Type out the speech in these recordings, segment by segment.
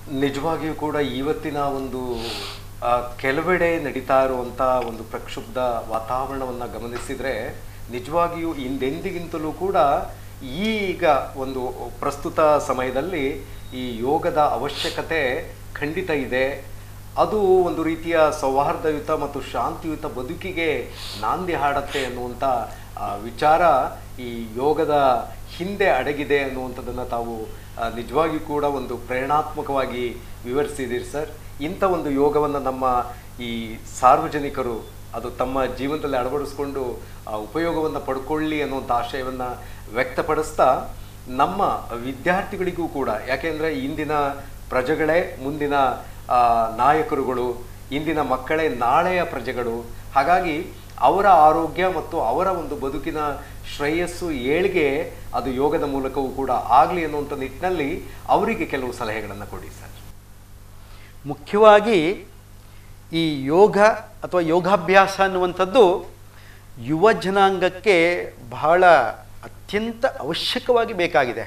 ನಿಜವಾಗಿಯೂ ಕೂಡ ಇವತ್ತಿನ ಒಂದು ಆ, ಕೆಲವೆಡೆ ನಡೀತಾ ಇರುವಂಥ ಒಂದು ಪ್ರಕ್ಷುಬ್ಧ ವಾತಾವರಣವನ್ನು ಗಮನಿಸಿದರೆ ನಿಜವಾಗಿಯೂ ಹಿಂದೆಂದಿಗಿಂತಲೂ ಕೂಡ ಈಗ ಒಂದು ಪ್ರಸ್ತುತ ಸಮಯದಲ್ಲಿ ಈ ಯೋಗದ ಅವಶ್ಯಕತೆ ಖಂಡಿತ ಇದೆ ಅದು ಒಂದು ರೀತಿಯ ಸೌಹಾರ್ದಯುತ ಮತ್ತು ಶಾಂತಿಯುತ ಬದುಕಿಗೆ ನಾಂದಿ ಹಾಡತ್ತೆ ಅನ್ನುವಂಥ ಆ, ವಿಚಾರ ಈ ಯೋಗದ ಹಿಂದೆ ಅಡಗಿದೆ ಅನ್ನುವಂಥದ್ದನ್ನು ತಾವು ಆ, ನಿಜವಾಗಿಯೂ ಕೂಡ ಒಂದು ಪ್ರೇರಣಾತ್ಮಕವಾಗಿ ವಿವರಿಸಿದ್ದೀರಿ ಸರ್ ಇಂಥ ಒಂದು ಯೋಗವನ್ನು ನಮ್ಮ ಈ ಸಾರ್ವಜನಿಕರು ಅದು ತಮ್ಮ ಜೀವನದಲ್ಲಿ ಅಳವಡಿಸ್ಕೊಂಡು ಆ ಉಪಯೋಗವನ್ನು ಪಡ್ಕೊಳ್ಳಿ ಅನ್ನುವಂಥ ಆಶಯವನ್ನು ವ್ಯಕ್ತಪಡಿಸ್ತಾ ನಮ್ಮ ವಿದ್ಯಾರ್ಥಿಗಳಿಗೂ ಕೂಡ ಯಾಕೆಂದರೆ ಇಂದಿನ ಪ್ರಜೆಗಳೇ ಮುಂದಿನ ಆ, ನಾಯಕರುಗಳು ಇಂದಿನ ಮಕ್ಕಳೇ ನಾಳೆಯ ಪ್ರಜೆಗಳು ಹಾಗಾಗಿ ಅವರ ಆರೋಗ್ಯ ಮತ್ತು ಅವರ ಒಂದು ಬದುಕಿನ ಶ್ರೇಯಸ್ಸು ಏಳಿಗೆ ಅದು ಯೋಗದ ಮೂಲಕವೂ ಕೂಡ ಆಗಲಿ ಅನ್ನುವಂಥ ನಿಟ್ಟಿನಲ್ಲಿ ಅವರಿಗೆ ಕೆಲವು ಸಲಹೆಗಳನ್ನು ಕೊಡಿ ಸರ್ ಮುಖ್ಯವಾಗಿ ಈ ಯೋಗ ಅಥವಾ ಯೋಗಾಭ್ಯಾಸ ಅನ್ನುವಂಥದ್ದು ಯುವ ಜನಾಂಗಕ್ಕೆ ಬಹಳ ಅತ್ಯಂತ ಅವಶ್ಯಕವಾಗಿ ಬೇಕಾಗಿದೆ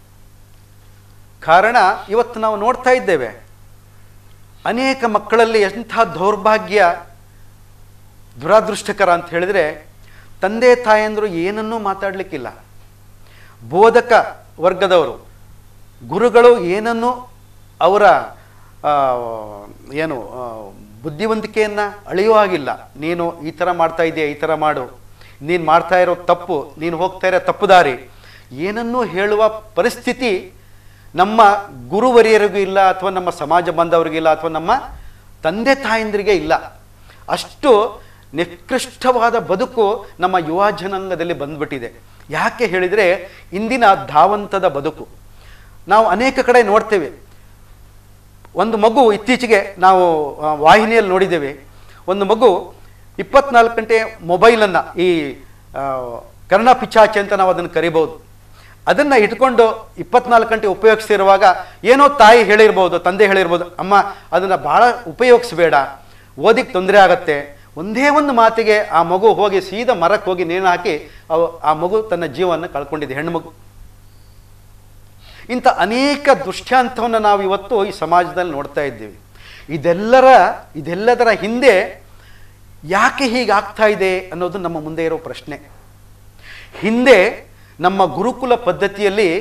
ಕಾರಣ ಇವತ್ತು ನಾವು ನೋಡ್ತಾ ಇದ್ದೇವೆ ಅನೇಕ ಮಕ್ಕಳಲ್ಲಿ ಎಂಥ ದೌರ್ಭಾಗ್ಯ ದುರಾದೃಷ್ಟಕರ ಅಂತ ಹೇಳಿದರೆ ತಂದೆ ತಾಯಂದರು ಏನನ್ನೂ ಮಾತಾಡಲಿಕ್ಕಿಲ್ಲ ಬೋಧಕ ವರ್ಗದವರು ಗುರುಗಳು ಏನನ್ನೂ ಅವರ ಆ, ಏನು ಆ, ಬುದ್ಧಿವಂತಿಕೆಯನ್ನು ಅಳೆಯೋ ಹಾಗಿಲ್ಲ ನೀನು ಈ ಥರ ಮಾಡ್ತಾ ಇದೆಯಾ ಈ ಥರ ಮಾಡು ನೀನು ಮಾಡ್ತಾ ಇರೋ ತಪ್ಪು ನೀನು ಹೋಗ್ತಾ ಇರೋ ತಪ್ಪು ದಾರಿ ಏನನ್ನೂ ಹೇಳುವ ಪರಿಸ್ಥಿತಿ ನಮ್ಮ ಗುರುವರಿಯರಿಗೂ ಇಲ್ಲ ಅಥವಾ ನಮ್ಮ ಸಮಾಜ ಬಾಂಧವರಿಗಿಲ್ಲ ಅಥವಾ ನಮ್ಮ ತಂದೆ ತಾಯಂದಿರಿಗೆ ಇಲ್ಲ ಅಷ್ಟು ನಿಕೃಷ್ಟವಾದ ಬದುಕು ನಮ್ಮ ಯುವ ಜನಾಂಗದಲ್ಲಿ ಬಂದ್ಬಿಟ್ಟಿದೆ ಯಾಕೆ ಹೇಳಿದರೆ ಇಂದಿನ ಧಾವಂತದ ಬದುಕು ನಾವು ಅನೇಕ ಕಡೆ ನೋಡ್ತೇವೆ ಒಂದು ಮಗು ಇತ್ತೀಚೆಗೆ ನಾವು ಆ, ವಾಹಿನಿಯಲ್ಲಿ ನೋಡಿದ್ದೇವೆ ಒಂದು ಮಗು ಇಪ್ಪತ್ನಾಲ್ಕು ಗಂಟೆ ಮೊಬೈಲನ್ನು ಈ ಆ, ಕರ್ಣ ಪಿಚಾಚಿ ಅಂತ ನಾವು ಅದನ್ನು ಕರಿಬೋದು ಅದನ್ನು ಇಟ್ಕೊಂಡು ಇಪ್ಪತ್ನಾಲ್ಕು ಗಂಟೆ ಉಪಯೋಗಿಸ್ತಿರುವಾಗ ಏನೋ ತಾಯಿ ಹೇಳಿರ್ಬೋದು ತಂದೆ ಹೇಳಿರ್ಬೋದು ಅಮ್ಮ ಅದನ್ನು ಭಾಳ ಉಪಯೋಗಿಸ್ಬೇಡ ಓದಿಗೆ ತೊಂದರೆ ಆಗತ್ತೆ ಒಂದೇ ಒಂದು ಮಾತಿಗೆ ಆ ಮಗು ಹೋಗಿ ಸೀದಾ ಮರಕ್ಕೆ ಹೋಗಿ ನೇಣು ಹಾಕಿ ಅವು ಆ ಮಗು ತನ್ನ ಜೀವವನ್ನು ಕಳ್ಕೊಂಡಿದೆ ಹೆಣ್ಣು ಮಗು ಇಂಥ ಅನೇಕ ದುಷ್ಟ್ಯಾಂತವನ್ನು ನಾವು ಇವತ್ತು ಈ ಸಮಾಜದಲ್ಲಿ ನೋಡ್ತಾ ಇದ್ದೀವಿ ಇದೆಲ್ಲರ ಇದೆಲ್ಲದರ ಹಿಂದೆ ಯಾಕೆ ಹೀಗಾಗ್ತಾ ಇದೆ ಅನ್ನೋದು ನಮ್ಮ ಮುಂದೆ ಇರೋ ಪ್ರಶ್ನೆ ಹಿಂದೆ ನಮ್ಮ ಗುರುಕುಲ ಪದ್ಧತಿಯಲ್ಲಿ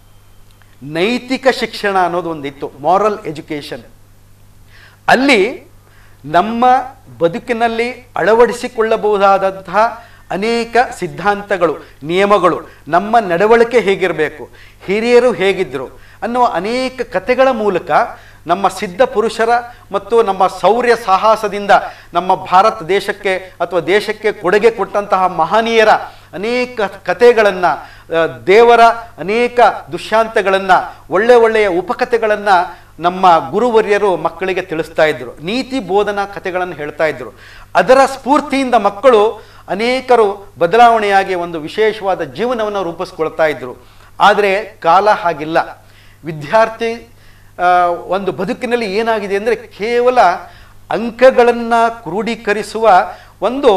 ನೈತಿಕ ಶಿಕ್ಷಣ ಅನ್ನೋದು ಒಂದಿತ್ತು ಮಾರಲ್ ಎಜುಕೇಷನ್ ಅಲ್ಲಿ ನಮ್ಮ ಬದುಕಿನಲ್ಲಿ ಅಳವಡಿಸಿಕೊಳ್ಳಬಹುದಾದಂತಹ ಅನೇಕ ಸಿದ್ಧಾಂತಗಳು ನಿಯಮಗಳು ನಮ್ಮ ನಡವಳಿಕೆ ಹೇಗಿರಬೇಕು ಹಿರಿಯರು ಹೇಗಿದ್ದರು ಅನ್ನುವ ಅನೇಕ ಕಥೆಗಳ ಮೂಲಕ ನಮ್ಮ ಸಿದ್ಧ ಪುರುಷರ ಮತ್ತು ನಮ್ಮ ಶೌರ್ಯ ಸಾಹಸದಿಂದ ನಮ್ಮ ಭಾರತ ದೇಶಕ್ಕೆ ಅಥವಾ ದೇಶಕ್ಕೆ ಕೊಡುಗೆ ಕೊಟ್ಟಂತಹ ಮಹನೀಯರ ಅನೇಕ ಕಥೆಗಳನ್ನು ದೇವರ ಅನೇಕ ದುಷ್ಯಾಂತಗಳನ್ನು ಒಳ್ಳೆ ಒಳ್ಳೆಯ ಉಪಕಥೆಗಳನ್ನು ನಮ್ಮ ಗುರುವರ್ಯರು ಮಕ್ಕಳಿಗೆ ತಿಳಿಸ್ತಾ ಇದ್ರು ನೀತಿ ಬೋಧನಾ ಕಥೆಗಳನ್ನು ಹೇಳ್ತಾ ಇದ್ರು ಅದರ ಸ್ಫೂರ್ತಿಯಿಂದ ಮಕ್ಕಳು ಅನೇಕರು ಬದಲಾವಣೆಯಾಗಿ ಒಂದು ವಿಶೇಷವಾದ ಜೀವನವನ್ನು ರೂಪಿಸ್ಕೊಳ್ತಾ ಇದ್ರು ಆದರೆ ಕಾಲ ಹಾಗಿಲ್ಲ ವಿದ್ಯಾರ್ಥಿ ಆ, ಒಂದು ಬದುಕಿನಲ್ಲಿ ಏನಾಗಿದೆ ಅಂದರೆ ಕೇವಲ ಅಂಕಗಳನ್ನು ಕ್ರೋಢೀಕರಿಸುವ ಒಂದು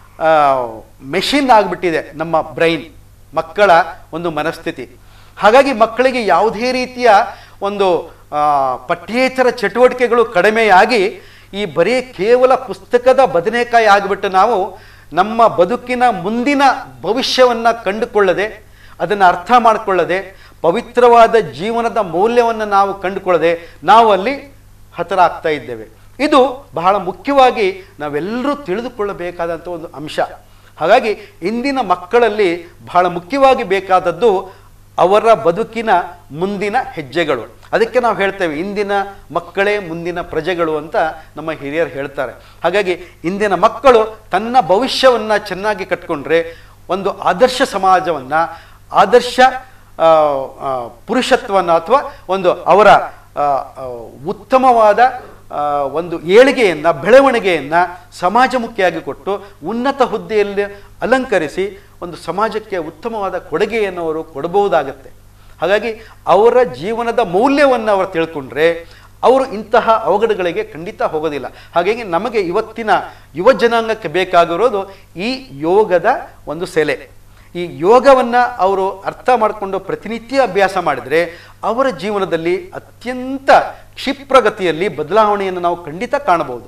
ಮೆಷಿನ್ ಆಗಿಬಿಟ್ಟಿದೆ ನಮ್ಮ ಬ್ರೈನ್ ಮಕ್ಕಳ ಒಂದು ಮನಸ್ಥಿತಿ ಹಾಗಾಗಿ ಮಕ್ಕಳಿಗೆ ಯಾವುದೇ ರೀತಿಯ ಒಂದು ಆ, ಪಠ್ಯೇತರ ಚಟುವಟಿಕೆಗಳು ಕಡಿಮೆಯಾಗಿ ಈ ಬರೀ ಕೇವಲ ಪುಸ್ತಕದ ಬದನೆಕಾಯಿ ಆಗಿಬಿಟ್ಟು ನಾವು ನಮ್ಮ ಬದುಕಿನ ಮುಂದಿನ ಭವಿಷ್ಯವನ್ನು ಕಂಡುಕೊಳ್ಳದೆ ಅದನ್ನು ಅರ್ಥ ಮಾಡಿಕೊಳ್ಳದೆ ಪವಿತ್ರವಾದ ಜೀವನದ ಮೌಲ್ಯವನ್ನು ನಾವು ಕಂಡುಕೊಳ್ಳದೆ ನಾವು ಅಲ್ಲಿ ಹತರಾಗ್ತಾ ಇದ್ದೇವೆ ಇದು ಬಹಳ ಮುಖ್ಯವಾಗಿ ನಾವೆಲ್ಲರೂ ತಿಳಿದುಕೊಳ್ಳಬೇಕಾದಂಥ ಒಂದು ಅಂಶ ಹಾಗಾಗಿ ಇಂದಿನ ಮಕ್ಕಳಲ್ಲಿ ಬಹಳ ಮುಖ್ಯವಾಗಿ ಬೇಕಾದದ್ದು ಅವರ ಬದುಕಿನ ಮುಂದಿನ ಹೆಜ್ಜೆಗಳು ಅದಕ್ಕೆ ನಾವು ಹೇಳ್ತೇವೆ ಇಂದಿನ ಮಕ್ಕಳೇ ಮುಂದಿನ ಪ್ರಜೆಗಳು ಅಂತ ನಮ್ಮ ಹಿರಿಯರು ಹೇಳ್ತಾರೆ ಹಾಗಾಗಿ ಇಂದಿನ ಮಕ್ಕಳು ತನ್ನ ಭವಿಷ್ಯವನ್ನು ಚೆನ್ನಾಗಿ ಕಟ್ಕೊಂಡ್ರೆ ಒಂದು ಆದರ್ಶ ಸಮಾಜವನ್ನು ಆದರ್ಶ ಆ, ಆ, ಪುರುಷತ್ವವನ್ನು ಅಥವಾ ಒಂದು ಅವರ ಆ, ಆ, ಉತ್ತಮವಾದ ಆ, ಒಂದು ಏಳಿಗೆಯನ್ನು ಬೆಳವಣಿಗೆಯನ್ನು ಸಮಾಜಮುಖಿಯಾಗಿ ಕೊಟ್ಟು ಉನ್ನತ ಹುದ್ದೆಯಲ್ಲಿ ಅಲಂಕರಿಸಿ ಒಂದು ಸಮಾಜಕ್ಕೆ ಉತ್ತಮವಾದ ಕೊಡುಗೆಯನ್ನು ಅವರು ಕೊಡಬಹುದಾಗತ್ತೆ ಹಾಗಾಗಿ ಅವರ ಜೀವನದ ಮೌಲ್ಯವನ್ನು ಅವರು ತಿಳ್ಕೊಂಡ್ರೆ ಅವರು ಇಂತಹ ಅವಘಡಗಳಿಗೆ ಖಂಡಿತ ಹೋಗೋದಿಲ್ಲ ಹಾಗಾಗಿ ನಮಗೆ ಇವತ್ತಿನ ಯುವ ಜನಾಂಗಕ್ಕೆ ಬೇಕಾಗಿರೋದು ಈ ಯೋಗದ ಒಂದು ಸೆಲೆ ಈ ಯೋಗವನ್ನು ಅವರು ಅರ್ಥ ಮಾಡಿಕೊಂಡು ಪ್ರತಿನಿತ್ಯ ಅಭ್ಯಾಸ ಮಾಡಿದರೆ ಅವರ ಜೀವನದಲ್ಲಿ ಅತ್ಯಂತ ಕ್ಷಿಪ್ರಗತಿಯಲ್ಲಿ ಬದಲಾವಣೆಯನ್ನು ನಾವು ಖಂಡಿತ ಕಾಣಬಹುದು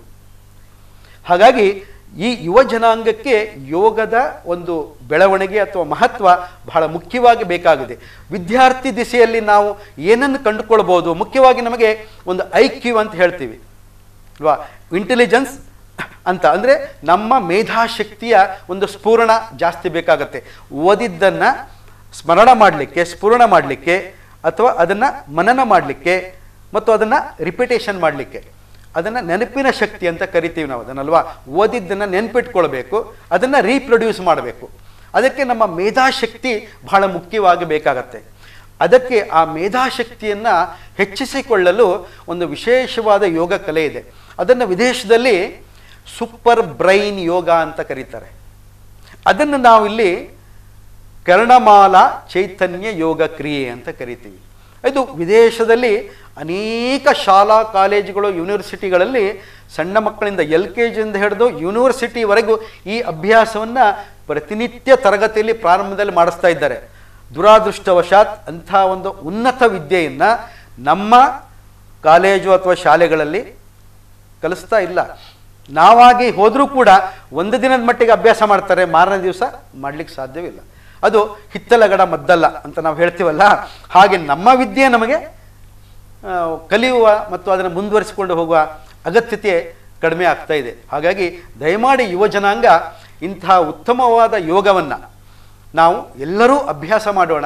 ಹಾಗಾಗಿ ಈ ಯುವ ಜನಾಂಗಕ್ಕೆ ಯೋಗದ ಒಂದು ಬೆಳವಣಿಗೆ ಅಥವಾ ಮಹತ್ವ ಬಹಳ ಮುಖ್ಯವಾಗಿ ಬೇಕಾಗಿದೆ ವಿದ್ಯಾರ್ಥಿ ದಿಸೆಯಲ್ಲಿ ನಾವು ಏನನ್ನು ಕಂಡುಕೊಳ್ಬೋದು ಮುಖ್ಯವಾಗಿ ನಮಗೆ ಒಂದು ಐ ಕ್ಯೂ ಅಂತ ಹೇಳ್ತೀವಿ ಅಲ್ವಾ ಇಂಟೆಲಿಜೆನ್ಸ್ ಅಂತ ಅಂದರೆ ನಮ್ಮ ಮೇಧಾಶಕ್ತಿಯ ಒಂದು ಸ್ಫೂರ್ಣ ಜಾಸ್ತಿ ಬೇಕಾಗತ್ತೆ ಓದಿದ್ದನ್ನು ಸ್ಮರಣ ಮಾಡಲಿಕ್ಕೆ ಸ್ಫೂರ್ಣ ಮಾಡಲಿಕ್ಕೆ ಅಥವಾ ಅದನ್ನು ಮನನ ಮಾಡಲಿಕ್ಕೆ ಮತ್ತು ಅದನ್ನು ರಿಪಿಟೇಷನ್ ಮಾಡಲಿಕ್ಕೆ ಅದನ್ನು ನೆನಪಿನ ಶಕ್ತಿ ಅಂತ ಕರಿತೀವಿ ನಾವು ಅದನ್ನಲ್ವಾ ಓದಿದ್ದನ್ನು ನೆನಪಿಟ್ಕೊಳ್ಬೇಕು ಅದನ್ನು ರೀಪ್ರೊಡ್ಯೂಸ್ ಮಾಡಬೇಕು ಅದಕ್ಕೆ ನಮ್ಮ ಮೇಧಾಶಕ್ತಿ ಬಹಳ ಮುಖ್ಯವಾಗಿ ಬೇಕಾಗತ್ತೆ ಅದಕ್ಕೆ ಆ ಮೇಧಾಶಕ್ತಿಯನ್ನು ಹೆಚ್ಚಿಸಿಕೊಳ್ಳಲು ಒಂದು ವಿಶೇಷವಾದ ಯೋಗ ಕಲೆ ಇದೆ ಅದನ್ನು ವಿದೇಶದಲ್ಲಿ ಸೂಪರ್ ಬ್ರೈನ್ ಯೋಗ ಅಂತ ಕರೀತಾರೆ ಅದನ್ನು ನಾವಿಲ್ಲಿ ಕರ್ಣಮಾಲ ಚೈತನ್ಯ ಯೋಗ ಕ್ರಿಯೆ ಅಂತ ಕರಿತೀವಿ ಇದು ವಿದೇಶದಲ್ಲಿ ಅನೇಕ ಶಾಲಾ ಕಾಲೇಜುಗಳು ಯೂನಿವರ್ಸಿಟಿಗಳಲ್ಲಿ ಸಣ್ಣ ಮಕ್ಕಳಿಂದ ಎಲ್ ಕೆ ಜಿಯಿಂದ ಹಿಡಿದು ಯೂನಿವರ್ಸಿಟಿವರೆಗೂ ಈ ಅಭ್ಯಾಸವನ್ನು ಪ್ರತಿನಿತ್ಯ ತರಗತಿಯಲ್ಲಿ ಪ್ರಾರಂಭದಲ್ಲಿ ಮಾಡಿಸ್ತಾ ಇದ್ದಾರೆ ದುರಾದೃಷ್ಟವಶಾತ್ ಅಂಥ ಒಂದು ಉನ್ನತ ವಿದ್ಯೆಯನ್ನು ನಮ್ಮ ಕಾಲೇಜು ಅಥವಾ ಶಾಲೆಗಳಲ್ಲಿ ಕಲಿಸ್ತಾ ಇಲ್ಲ ನಾವಾಗಿ ಹೋದರೂ ಕೂಡ ಒಂದು ದಿನದ ಮಟ್ಟಿಗೆ ಅಭ್ಯಾಸ ಮಾಡ್ತಾರೆ ಮಾರನೇ ದಿವಸ ಮಾಡ್ಲಿಕ್ಕೆ ಸಾಧ್ಯವಿಲ್ಲ ಅದು ಹಿತ್ತಲಗಡ ಮದ್ದಲ್ಲ ಅಂತ ನಾವು ಹೇಳ್ತೀವಲ್ಲ ಹಾಗೆ ನಮ್ಮ ವಿದ್ಯೆ ನಮಗೆ ಆ, ಕಲಿಯುವ ಮತ್ತು ಅದನ್ನು ಮುಂದುವರಿಸಿಕೊಂಡು ಹೋಗುವ ಅಗತ್ಯತೆ ಕಡಿಮೆ ಆಗ್ತಾ ಇದೆ ಹಾಗಾಗಿ ದಯಮಾಡಿ ಯುವ ಜನಾಂಗ ಇಂತಹ ಉತ್ತಮವಾದ ಯೋಗವನ್ನು ನಾವು ಎಲ್ಲರೂ ಅಭ್ಯಾಸ ಮಾಡೋಣ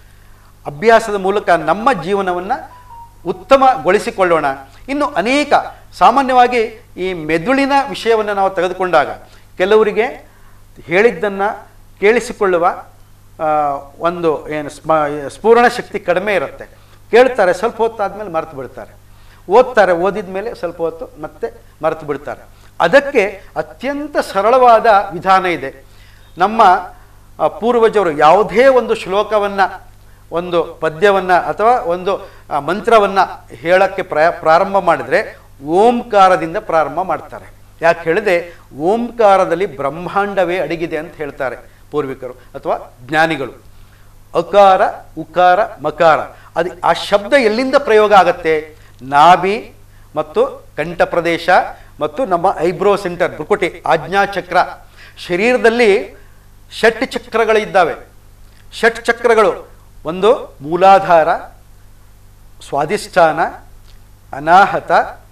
ಅಭ್ಯಾಸದ ಮೂಲಕ ನಮ್ಮ ಜೀವನವನ್ನು ಉತ್ತಮಗೊಳಿಸಿಕೊಳ್ಳೋಣ ಇನ್ನು ಅನೇಕ ಸಾಮಾನ್ಯವಾಗಿ ಈ ಮೆದುಳಿನ ವಿಷಯವನ್ನು ನಾವು ತೆಗೆದುಕೊಂಡಾಗ ಕೆಲವರಿಗೆ ಹೇಳಿದ್ದನ್ನು ಕೇಳಿಸಿಕೊಳ್ಳುವ ಆ, ಒಂದು ಏನು ಸ್ಮ ಸ್ಫೂರ್ಣ ಶಕ್ತಿ ಕಡಿಮೆ ಇರುತ್ತೆ ಕೇಳ್ತಾರೆ ಸ್ವಲ್ಪ ಹೊತ್ತಾದ್ಮೇಲೆ ಮರೆತು ಬಿಡ್ತಾರೆ ಓದ್ತಾರೆ ಓದಿದ ಮೇಲೆ ಸ್ವಲ್ಪ ಹೊತ್ತು ಮತ್ತೆ ಮರೆತು ಬಿಡ್ತಾರೆ ಅದಕ್ಕೆ ಅತ್ಯಂತ ಸರಳವಾದ ವಿಧಾನ ಇದೆ ನಮ್ಮ ಆ, ಪೂರ್ವಜರು ಯಾವುದೇ ಒಂದು ಶ್ಲೋಕವನ್ನು ಒಂದು ಪದ್ಯವನ್ನು ಅಥವಾ ಒಂದು ಆ, ಮಂತ್ರವನ್ನು ಹೇಳಕ್ಕೆ ಪ್ರಯ ಪ್ರಾರಂಭ ಮಾಡಿದರೆ ಓಂಕಾರದಿಂದ ಪ್ರಾರಂಭ ಮಾಡ್ತಾರೆ ಯಾಕೆ ಹೇಳಿದೆ ಓಂಕಾರದಲ್ಲಿ ಬ್ರಹ್ಮಾಂಡವೇ ಅಡಗಿದೆ ಅಂತ ಹೇಳ್ತಾರೆ ಪೂರ್ವಿಕರು ಅಥವಾ ಜ್ಞಾನಿಗಳು ಅಕಾರ ಉಕಾರ ಮಕಾರ ಅದು ಆ ಶಬ್ದ ಎಲ್ಲಿಂದ ಪ್ರಯೋಗ ಆಗತ್ತೆ ನಾಭಿ ಮತ್ತು ಕಂಠ ಪ್ರದೇಶ ಮತ್ತು ನಮ್ಮ ಐಬ್ರೋ ಸೆಂಟರ್ ಭ್ರುಕುಟಿ ಆಜ್ಞಾಚಕ್ರ ಶರೀರದಲ್ಲಿ ಷಟ್ ಚಕ್ರಗಳಿದ್ದಾವೆ ಷಟ್ ಚಕ್ರಗಳು ಒಂದು ಮೂಲಾಧಾರ ಸ್ವಾಧಿಷ್ಠಾನ ಅನಾಹತ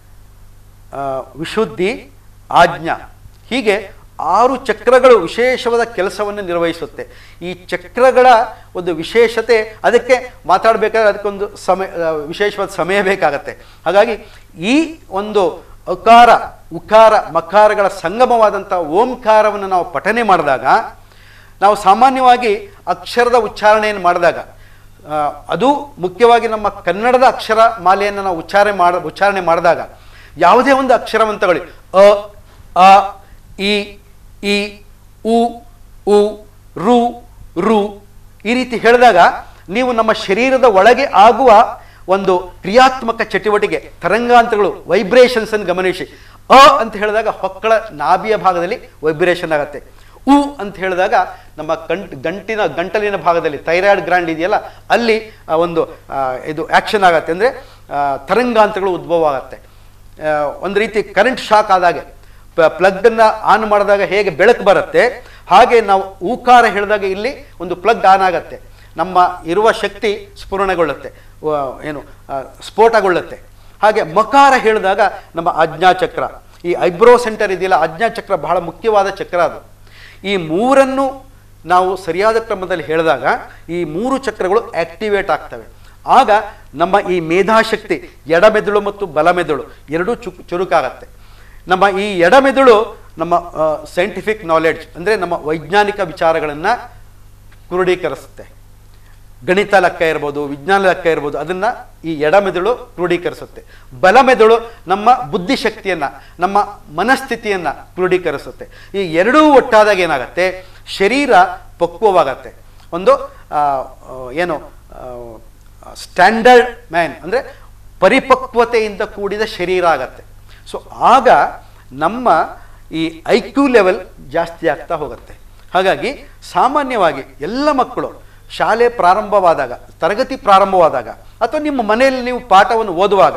ಆ, ವಿಶುದ್ಧಿ ಆಜ್ಞಾ ಹೀಗೆ ಆರು ಚಕ್ರಗಳು ವಿಶೇಷವಾದ ಕೆಲಸವನ್ನು ನಿರ್ವಹಿಸುತ್ತೆ ಈ ಚಕ್ರಗಳ ಒಂದು ವಿಶೇಷತೆ ಅದಕ್ಕೆ ಮಾತಾಡಬೇಕಾದ್ರೆ ಅದಕ್ಕೊಂದು ಸಮಯ ಆ, ವಿಶೇಷವಾದ ಸಮಯ ಬೇಕಾಗತ್ತೆ ಹಾಗಾಗಿ ಈ ಒಂದು ಅಕಾರ ಉಕಾರ ಮಕಾರಗಳ ಸಂಗಮವಾದಂಥ ಓಂಕಾರವನ್ನು ನಾವು ಪಠನೆ ಮಾಡಿದಾಗ ನಾವು ಸಾಮಾನ್ಯವಾಗಿ ಅಕ್ಷರದ ಉಚ್ಚಾರಣೆಯನ್ನು ಮಾಡಿದಾಗ ಆ, ಅದು ಮುಖ್ಯವಾಗಿ ನಮ್ಮ ಕನ್ನಡದ ಅಕ್ಷರ ಮಾಲೆಯನ್ನು ನಾವು ಉಚ್ಚಾರಣೆ ಮಾಡ ಉಚ್ಚಾರಣೆ ಮಾಡಿದಾಗ ಯಾವುದೇ ಒಂದು ಅಕ್ಷರವನ್ನು ತಗೊಳ್ಳಿ ಅ ಅ ಇ ಈ ಉ ಉ ರು ರು ಈ ರೀತಿ ಹೇಳಿದಾಗ ನೀವು ನಮ್ಮ ಶರೀರದ ಒಳಗೆ ಆಗುವ ಒಂದು ಕ್ರಿಯಾತ್ಮಕ ಚಟುವಟಿಕೆ ತರಂಗಾಂತರಗಳು ವೈಬ್ರೇಷನ್ಸ್ ಅನ್ನು ಗಮನಿಸಿ ಅ ಅಂತ ಹೇಳಿದಾಗ ಹೊಕ್ಕಳ ನಾಭಿಯ ಭಾಗದಲ್ಲಿ ವೈಬ್ರೇಷನ್ ಆಗುತ್ತೆ ಉ ಅಂತ ಹೇಳಿದಾಗ ನಮ್ಮ ಗಂಟ್ ಗಂಟಿನ ಗಂಟಲಿನ ಭಾಗದಲ್ಲಿ ಥೈರಾಯ್ಡ್ ಗ್ರಾಂಡ್ ಇದೆಯಲ್ಲ ಅಲ್ಲಿ ಆ ಒಂದು ಆ, ಇದು ಆ್ಯಕ್ಷನ್ ಆಗತ್ತೆ ಅಂದರೆ ತರಂಗಾಂತರಗಳು ಉದ್ಭವ ಆಗತ್ತೆ ಆ, ಒಂದು ರೀತಿ ಕರೆಂಟ್ ಶಾಕ್ ಆದಾಗೆ ಪ್ಲಗ್ಗನ್ನು ಆನ್ ಮಾಡಿದಾಗ ಹೇಗೆ ಬೆಳಕು ಬರುತ್ತೆ ಹಾಗೆ ನಾವು ಊಕಾರ ಹೇಳಿದಾಗ ಇಲ್ಲಿ ಒಂದು ಪ್ಲಗ್ ಆನ್ ಆಗತ್ತೆ ನಮ್ಮ ಇರುವ ಶಕ್ತಿ ಸ್ಫುರಣಗೊಳ್ಳುತ್ತೆ ವ- ಏನು ಆ, ಸ್ಫೋಟಗೊಳ್ಳುತ್ತೆ ಹಾಗೆ ಮಕಾರ ಹೇಳಿದಾಗ ನಮ್ಮ ಆಜ್ಞಾಚಕ್ರ ಈ ಐಬ್ರೋ ಸೆಂಟರ್ ಇದೆಯಲ್ಲ ಆಜ್ಞಾಚಕ್ರ ಬಹಳ ಮುಖ್ಯವಾದ ಚಕ್ರ ಅದು ಈ ಮೂರನ್ನು ನಾವು ಸರಿಯಾದ ಕ್ರಮದಲ್ಲಿ ಹೇಳಿದಾಗ ಈ ಮೂರು ಚಕ್ರಗಳು ಆಕ್ಟಿವೇಟ್ ಆಗ್ತವೆ ಆಗ ನಮ್ಮ ಈ ಮೇಧಾಶಕ್ತಿ ಎಡಮೆದುಳು ಮತ್ತು ಬಲಮೆದುಳು ಎರಡೂ ಚುಕ್ ಚುರುಕಾಗತ್ತೆ ನಮ್ಮ ಈ ಎಡಮೆದುಳು ನಮ್ಮ ಸೈಂಟಿಫಿಕ್ ನಾಲೆಡ್ಜ್ ಅಂದರೆ ನಮ್ಮ ವೈಜ್ಞಾನಿಕ ವಿಚಾರಗಳನ್ನು ಕ್ರೋಢೀಕರಿಸುತ್ತೆ ಗಣಿತ ಲೆಕ್ಕ ಇರ್ಬೋದು ವಿಜ್ಞಾನ ಲೆಕ್ಕ ಇರ್ಬೋದು ಅದನ್ನು ಈ ಎಡಮೆದುಳು ಕ್ರೋಢೀಕರಿಸುತ್ತೆ ಬಲಮೆದುಳು ನಮ್ಮ ಬುದ್ಧಿಶಕ್ತಿಯನ್ನು ನಮ್ಮ ಮನಸ್ಥಿತಿಯನ್ನು ಕ್ರೋಢೀಕರಿಸುತ್ತೆ ಈ ಎರಡೂ ಒಟ್ಟಾದಾಗ ಏನಾಗುತ್ತೆ ಶರೀರ ಪಕ್ವವಾಗತ್ತೆ ಒಂದು ಆ, ಆ, ಏನು ಸ್ಟ್ಯಾಂಡರ್ಡ್ ಮ್ಯಾನ್ ಅಂದರೆ ಪರಿಪಕ್ವತೆಯಿಂದ ಕೂಡಿದ ಶರೀರ ಆಗತ್ತೆ ಸೊ ಆಗ ನಮ್ಮ ಈ ಐ ಕ್ಯೂ ಲೆವೆಲ್ ಜಾಸ್ತಿ ಆಗ್ತಾ ಹೋಗುತ್ತೆ ಹಾಗಾಗಿ ಸಾಮಾನ್ಯವಾಗಿ ಎಲ್ಲ ಮಕ್ಕಳು ಶಾಲೆ ಪ್ರಾರಂಭವಾದಾಗ ತರಗತಿ ಪ್ರಾರಂಭವಾದಾಗ ಅಥವಾ ನಿಮ್ಮ ಮನೆಯಲ್ಲಿ ನೀವು ಪಾಠವನ್ನು ಓದುವಾಗ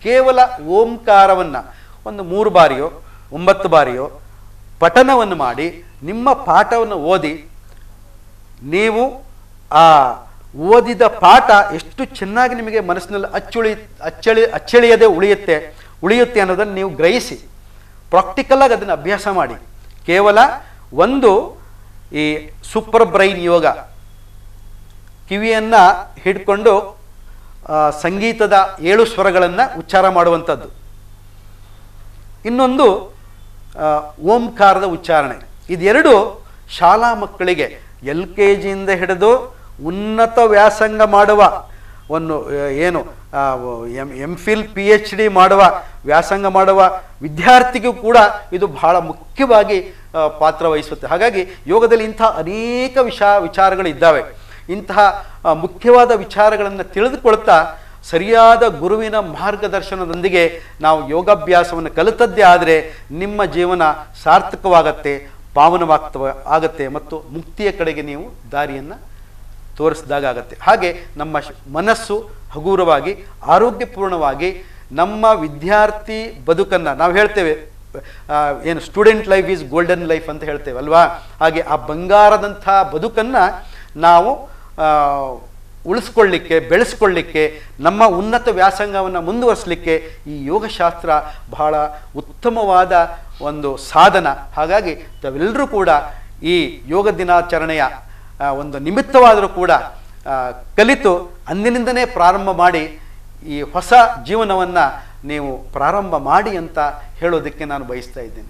ಕೇವಲ ಓಂಕಾರವನ್ನು ಒಂದು ಮೂರು ಬಾರಿಯೋ ಒಂಬತ್ತು ಬಾರಿಯೋ ಪಠನವನ್ನು ಮಾಡಿ ನಿಮ್ಮ ಪಾಠವನ್ನು ಓದಿ ನೀವು ಆ ಓದಿದ ಪಾಠ ಎಷ್ಟು ಚೆನ್ನಾಗಿ ನಿಮಗೆ ಮನಸ್ಸಿನಲ್ಲಿ ಅಚ್ಚುಳಿ ಅಚ್ಚಳಿ ಅಚ್ಚಳಿಯದೆ ಉಳಿಯುತ್ತೆ ಉಳಿಯುತ್ತೆ ಅನ್ನೋದನ್ನು ನೀವು ಗ್ರಹಿಸಿ ಪ್ರಾಕ್ಟಿಕಲಾಗಿ ಅದನ್ನು ಅಭ್ಯಾಸ ಮಾಡಿ ಕೇವಲ ಒಂದು ಈ ಸೂಪರ್ ಬ್ರೈನ್ ಯೋಗ ಕಿವಿಯನ್ನು ಹಿಡ್ಕೊಂಡು ಆ, ಸಂಗೀತದ ಏಳು ಸ್ವರಗಳನ್ನು ಉಚ್ಚಾರ ಮಾಡುವಂಥದ್ದು ಇನ್ನೊಂದು ಆ, ಓಂಕಾರದ ಉಚ್ಚಾರಣೆ ಇದೆರಡು ಶಾಲಾ ಮಕ್ಕಳಿಗೆ ಎಲ್ ಕೆ ಜಿಯಿಂದ ಹಿಡಿದು ಉನ್ನತ ವ್ಯಾಸಂಗ ಮಾಡುವ ಒಂದು ಆ, ಏನು M M Phil P H D ಮಾಡುವ ವ್ಯಾಸಂಗ ಮಾಡುವ ವಿದ್ಯಾರ್ಥಿಗೂ ಕೂಡ ಇದು ಬಹಳ ಮುಖ್ಯವಾಗಿ ಆ, ಪಾತ್ರ ವಹಿಸುತ್ತೆ ಹಾಗಾಗಿ ಯೋಗದಲ್ಲಿ ಇಂಥ ಅನೇಕ ವಿಷ ವಿಚಾರಗಳು ಇದ್ದಾವೆ ಇಂತಹ ಆ, ಮುಖ್ಯವಾದ ವಿಚಾರಗಳನ್ನು ತಿಳಿದುಕೊಳ್ತಾ ಸರಿಯಾದ ಗುರುವಿನ ಮಾರ್ಗದರ್ಶನದೊಂದಿಗೆ ನಾವು ಯೋಗಾಭ್ಯಾಸವನ್ನು ಕಲಿತದ್ದೇ ಆದರೆ ನಿಮ್ಮ ಜೀವನ ಸಾರ್ಥಕವಾಗತ್ತೆ ಪಾವನವಾಗ್ತವ ಆಗತ್ತೆ ಮತ್ತು ಮುಕ್ತಿಯ ಕಡೆಗೆ ನೀವು ದಾರಿಯನ್ನು ತೋರಿಸಿದಾಗ ಆಗತ್ತೆ ಹಾಗೆ ನಮ್ಮ ಶ್- ಮನಸ್ಸು ಹಗುರವಾಗಿ ಆರೋಗ್ಯಪೂರ್ಣವಾಗಿ ನಮ್ಮ ವಿದ್ಯಾರ್ಥಿ ಬದುಕನ್ನು ನಾವು ಹೇಳ್ತೇವೆ ಆ, ಏನು student life is golden life ಅಂತ ಹೇಳ್ತೇವೆ ಅಲ್ವಾ ಹಾಗೆ ಆ ಬಂಗಾರದಂಥ ಬದುಕನ್ನು ನಾವು ಆ, ಉಳಿಸ್ಕೊಳ್ಳಿಕ್ಕೆ ಬೆಳೆಸ್ಕೊಳ್ಳಿಕ್ಕೆ ನಮ್ಮ ಉನ್ನತ ವ್ಯಾಸಂಗವನ್ನು ಮುಂದುವರಿಸಲಿಕ್ಕೆ ಈ ಯೋಗಶಾಸ್ತ್ರ ಬಹಳ ಉತ್ತಮವಾದ ಒಂದು ಸಾಧನ ಹಾಗಾಗಿ ತಾವೆಲ್ಲರೂ ಕೂಡ ಈ ಯೋಗ ದಿನಾಚರಣೆಯ ಆ, ಒಂದು ನಿಮಿತ್ತವಾದರೂ ಕೂಡ ಆ, ಕಲಿತು ಅಂದಿನಿಂದನೇ ಪ್ರಾರಂಭ ಮಾಡಿ ಈ ಹೊಸ ಜೀವನವನ್ನು ನೀವು ಪ್ರಾರಂಭ ಮಾಡಿ ಅಂತ ಹೇಳೋದಕ್ಕೆ ನಾನು ಬಯಸ್ತಾ ಇದ್ದೇನೆ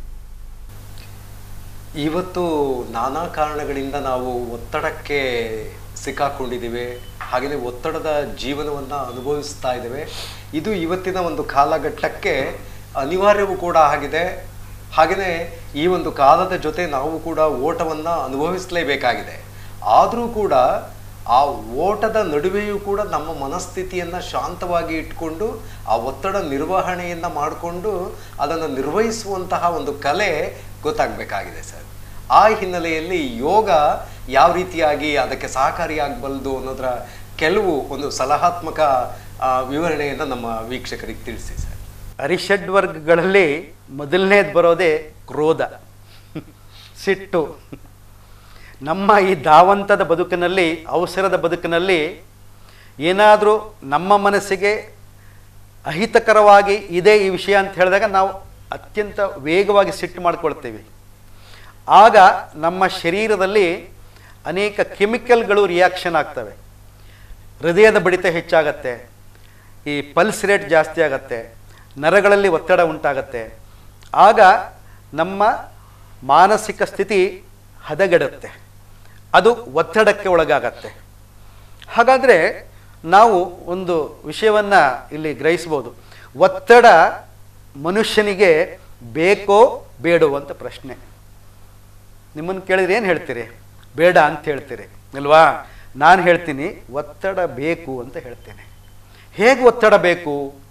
ಇವತ್ತು ನಾನಾ ಕಾರಣಗಳಿಂದ ನಾವು ಒತ್ತಡಕ್ಕೆ ಸಿಕ್ಕಾಕೊಂಡಿದ್ದೀವಿ ಹಾಗೆಯೇ ಒತ್ತಡದ ಜೀವನವನ್ನು ಅನುಭವಿಸ್ತಾ ಇದ್ದೇವೆ ಇದು ಇವತ್ತಿನ ಒಂದು ಕಾಲಘಟ್ಟಕ್ಕೆ ಅನಿವಾರ್ಯವೂ ಕೂಡ ಆಗಿದೆ ಹಾಗೆಯೇ ಈ ಒಂದು ಕಾಲದ ಜೊತೆ ನಾವು ಕೂಡ ಓಟವನ್ನು ಅನುಭವಿಸಲೇಬೇಕಾಗಿದೆ ಆದರೂ ಕೂಡ ಆ ಓಟದ ನಡುವೆಯೂ ಕೂಡ ನಮ್ಮ ಮನಸ್ಥಿತಿಯನ್ನು ಶಾಂತವಾಗಿ ಇಟ್ಕೊಂಡು ಆ ಒತ್ತಡ ನಿರ್ವಹಣೆಯನ್ನು ಮಾಡಿಕೊಂಡು ಅದನ್ನು ನಿರ್ವಹಿಸುವಂತಹ ಒಂದು ಕಲೆ ಗೊತ್ತಾಗಬೇಕಾಗಿದೆ ಸರ್ ಆ ಹಿನ್ನೆಲೆಯಲ್ಲಿ ಯೋಗ ಯಾವ ರೀತಿಯಾಗಿ ಅದಕ್ಕೆ ಸಹಕಾರಿಯಾಗಬಲ್ಲದು ಅನ್ನೋದರ ಕೆಲವು ಒಂದು ಸಲಹಾತ್ಮಕ ಆ, ವಿವರಣೆಯನ್ನು ನಮ್ಮ ವೀಕ್ಷಕರಿಗೆ ತಿಳಿಸಿ ಸರ್ ಅರಿಷಡ್ ವರ್ಗಗಳಲ್ಲಿ ಮೊದಲನೇದು ಬರೋದೇ ಕ್ರೋಧ ಸಿಟ್ಟು ನಮ್ಮ ಈ ಧಾವಂತದ ಬದುಕಿನಲ್ಲಿ ಅವಸರದ ಬದುಕಿನಲ್ಲಿ ಏನಾದರೂ ನಮ್ಮ ಮನಸ್ಸಿಗೆ ಅಹಿತಕರವಾಗಿ ಇದೆ ಈ ವಿಷಯ ಅಂತ ಹೇಳಿದಾಗ ನಾವು ಅತ್ಯಂತ ವೇಗವಾಗಿ ಸಿಟ್ಟು ಮಾಡ್ಕೊಳ್ತೇವೆ ಆಗ ನಮ್ಮ ಶರೀರದಲ್ಲಿ ಅನೇಕ ಕೆಮಿಕಲ್ಗಳು ರಿಯಾಕ್ಷನ್ ಆಗ್ತವೆ ಹೃದಯದ ಬಡಿತ ಹೆಚ್ಚಾಗತ್ತೆ ಈ ಪಲ್ಸ್ ರೇಟ್ ಜಾಸ್ತಿ ಆಗತ್ತೆ ನರಗಳಲ್ಲಿ ಒತ್ತಡ ಉಂಟಾಗತ್ತೆ ಆಗ ನಮ್ಮ ಮಾನಸಿಕ ಸ್ಥಿತಿ ಹದಗೆಡುತ್ತೆ ಅದು ಒತ್ತಡಕ್ಕೆ ಒಳಗಾಗತ್ತೆ ಹಾಗಾದರೆ ನಾವು ಒಂದು ವಿಷಯವನ್ನು ಇಲ್ಲಿ ಗ್ರಹಿಸ್ಬೋದು ಒತ್ತಡ ಮನುಷ್ಯನಿಗೆ ಬೇಕೋ ಬೇಡೋ ಅಂತ ಪ್ರಶ್ನೆ ನಿಮ್ಮನ್ನು ಕೇಳಿದ್ರೆ ಏನು ಹೇಳ್ತೀರಿ ಬೇಡ ಅಂತ ಹೇಳ್ತೀರಿ ಅಲ್ವಾ ನಾನು ಹೇಳ್ತೀನಿ ಒತ್ತಡ ಬೇಕು ಅಂತ ಹೇಳ್ತೇನೆ ಹೇಗೆ ಒತ್ತಡ ಬೇಕು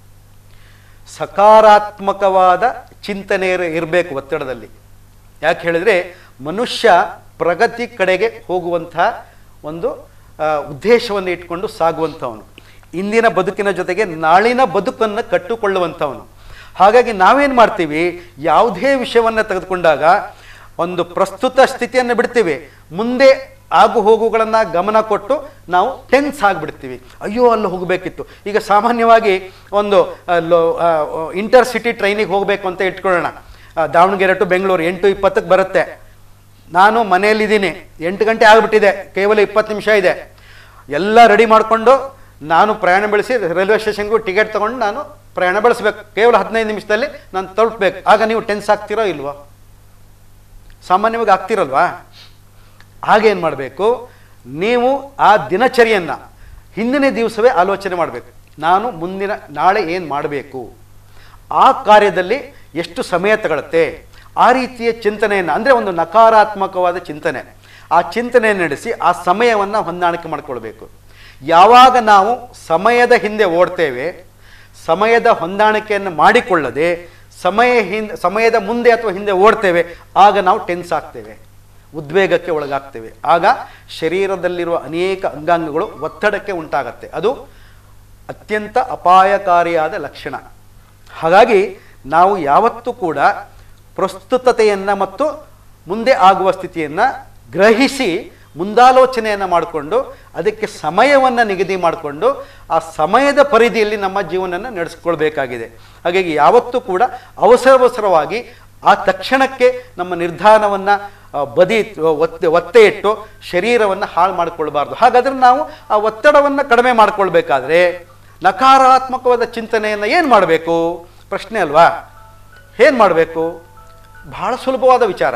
ಸಕಾರಾತ್ಮಕವಾದ ಚಿಂತನೆ ಇರಬೇಕು ಒತ್ತಡದಲ್ಲಿ ಯಾಕೆ ಹೇಳಿದರೆ ಮನುಷ್ಯ ಪ್ರಗತಿ ಕಡೆಗೆ ಹೋಗುವಂಥ ಒಂದು ಆ, ಉದ್ದೇಶವನ್ನು ಇಟ್ಕೊಂಡು ಸಾಗುವಂಥವನು ಇಂದಿನ ಬದುಕಿನ ಜೊತೆಗೆ ನಾಳಿನ ಬದುಕನ್ನು ಕಟ್ಟಿಕೊಳ್ಳುವಂಥವನು ಹಾಗಾಗಿ ನಾವೇನು ಮಾಡ್ತೀವಿ ಯಾವುದೇ ವಿಷಯವನ್ನು ತೆಗೆದುಕೊಂಡಾಗ ಒಂದು ಪ್ರಸ್ತುತ ಸ್ಥಿತಿಯನ್ನು ಬಿಡ್ತೀವಿ ಮುಂದೆ ಆಗು ಹೋಗುಗಳನ್ನು ಗಮನ ಕೊಟ್ಟು ನಾವು ಟೆನ್ಸ್ ಆಗಿಬಿಡ್ತೀವಿ ಅಯ್ಯೋ ಅಲ್ಲಿ ಹೋಗಬೇಕಿತ್ತು ಈಗ ಸಾಮಾನ್ಯವಾಗಿ ಒಂದು ಇಂಟರ್ ಸಿಟಿ ಟ್ರೈನಿಗೆ ಹೋಗಬೇಕು ಅಂತ ಇಟ್ಕೊಳ್ಳೋಣ ಆ, ದಾವಣಗೆರೆ ಟು ಬೆಂಗಳೂರು ಎಂಟು ಇಪ್ಪತ್ತಕ್ಕೆ ಬರುತ್ತೆ ನಾನು ಮನೆಯಲ್ಲಿದ್ದೀನಿ ಎಂಟು ಗಂಟೆ ಆಗಿಬಿಟ್ಟಿದೆ ಕೇವಲ ಇಪ್ಪತ್ತು ನಿಮಿಷ ಇದೆ ಎಲ್ಲ ರೆಡಿ ಮಾಡಿಕೊಂಡು ನಾನು ಪ್ರಯಾಣ ಬೆಳೆಸಿ ರೈಲ್ವೆ ಸ್ಟೇಷನ್ಗೂ ಟಿಕೆಟ್ ತೊಗೊಂಡು ನಾನು ಪ್ರಯಾಣ ಬೆಳೆಸ್ಬೇಕು ಕೇವಲ ಹದಿನೈದು ನಿಮಿಷದಲ್ಲಿ ನಾನು ತಲುಪಬೇಕು ಆಗ ನೀವು ಟೆನ್ಸ್ ಆಗ್ತಿರೋ ಇಲ್ವೋ ಸಾಮಾನ್ಯವಾಗಿ ಆಗ್ತಿರಲ್ವಾ ಹಾಗೇನು ಮಾಡಬೇಕು ನೀವು ಆ ದಿನಚರಿಯನ್ನು ಹಿಂದಿನ ದಿವಸವೇ ಆಲೋಚನೆ ಮಾಡಬೇಕು ನಾನು ಮುಂದಿನ ನಾಳೆ ಏನು ಮಾಡಬೇಕು ಆ ಕಾರ್ಯದಲ್ಲಿ ಎಷ್ಟು ಸಮಯ ತಗೊಳುತ್ತೆ ಆ ರೀತಿಯ ಚಿಂತನೆಯನ್ನು ಅಂದರೆ ಒಂದು ನಕಾರಾತ್ಮಕವಾದ ಚಿಂತನೆ ಆ ಚಿಂತನೆಯನ್ನು ನಡೆಸಿ ಆ ಸಮಯವನ್ನು ಹೊಂದಾಣಿಕೆ ಮಾಡಿಕೊಳ್ಬೇಕು ಯಾವಾಗ ನಾವು ಸಮಯದ ಹಿಂದೆ ಓಡ್ತೇವೆ ಸಮಯದ ಹೊಂದಾಣಿಕೆಯನ್ನು ಮಾಡಿಕೊಳ್ಳದೆ ಸಮಯ ಹಿಂದೆ ಸಮಯದ ಮುಂದೆ ಅಥವಾ ಹಿಂದೆ ಓಡ್ತೇವೆ ಆಗ ನಾವು ಟೆನ್ಸ್ ಆಗ್ತೇವೆ ಉದ್ವೇಗಕ್ಕೆ ಒಳಗಾಗ್ತೇವೆ ಆಗ ಶರೀರದಲ್ಲಿರುವ ಅನೇಕ ಅಂಗಾಂಗಗಳು ಒತ್ತಡಕ್ಕೆ ಉಂಟಾಗತ್ತೆ ಅದು ಅತ್ಯಂತ ಅಪಾಯಕಾರಿಯಾದ ಲಕ್ಷಣ ಹಾಗಾಗಿ ನಾವು ಯಾವತ್ತೂ ಕೂಡ ಪ್ರಸ್ತುತತೆಯನ್ನು ಮತ್ತು ಮುಂದೆ ಆಗುವ ಸ್ಥಿತಿಯನ್ನು ಗ್ರಹಿಸಿ ಮುಂದಾಲೋಚನೆಯನ್ನು ಮಾಡಿಕೊಂಡು ಅದಕ್ಕೆ ಸಮಯವನ್ನು ನಿಗದಿ ಮಾಡಿಕೊಂಡು ಆ ಸಮಯದ ಪರಿಧಿಯಲ್ಲಿ ನಮ್ಮ ಜೀವನವನ್ನು ನಡೆಸ್ಕೊಳ್ಬೇಕಾಗಿದೆ ಹಾಗಾಗಿ ಯಾವತ್ತೂ ಕೂಡ ಅವಸರವಸರವಾಗಿ ಆ ತಕ್ಷಣಕ್ಕೆ ನಮ್ಮ ನಿರ್ಧಾರವನ್ನು ಬದಿ ಒತ್ತೆ ಒತ್ತೆ ಇಟ್ಟು ಶರೀರವನ್ನು ಹಾಳು ಮಾಡಿಕೊಳ್ಬಾರ್ದು ಹಾಗಾದರೆ ನಾವು ಆ ಒತ್ತಡವನ್ನು ಕಡಿಮೆ ಮಾಡಿಕೊಳ್ಬೇಕಾದ್ರೆ ನಕಾರಾತ್ಮಕವಾದ ಚಿಂತನೆಯನ್ನು ಏನು ಮಾಡಬೇಕು ಪ್ರಶ್ನೆ ಅಲ್ವಾ ಏನು ಮಾಡಬೇಕು ಬಹಳ ಸುಲಭವಾದ ವಿಚಾರ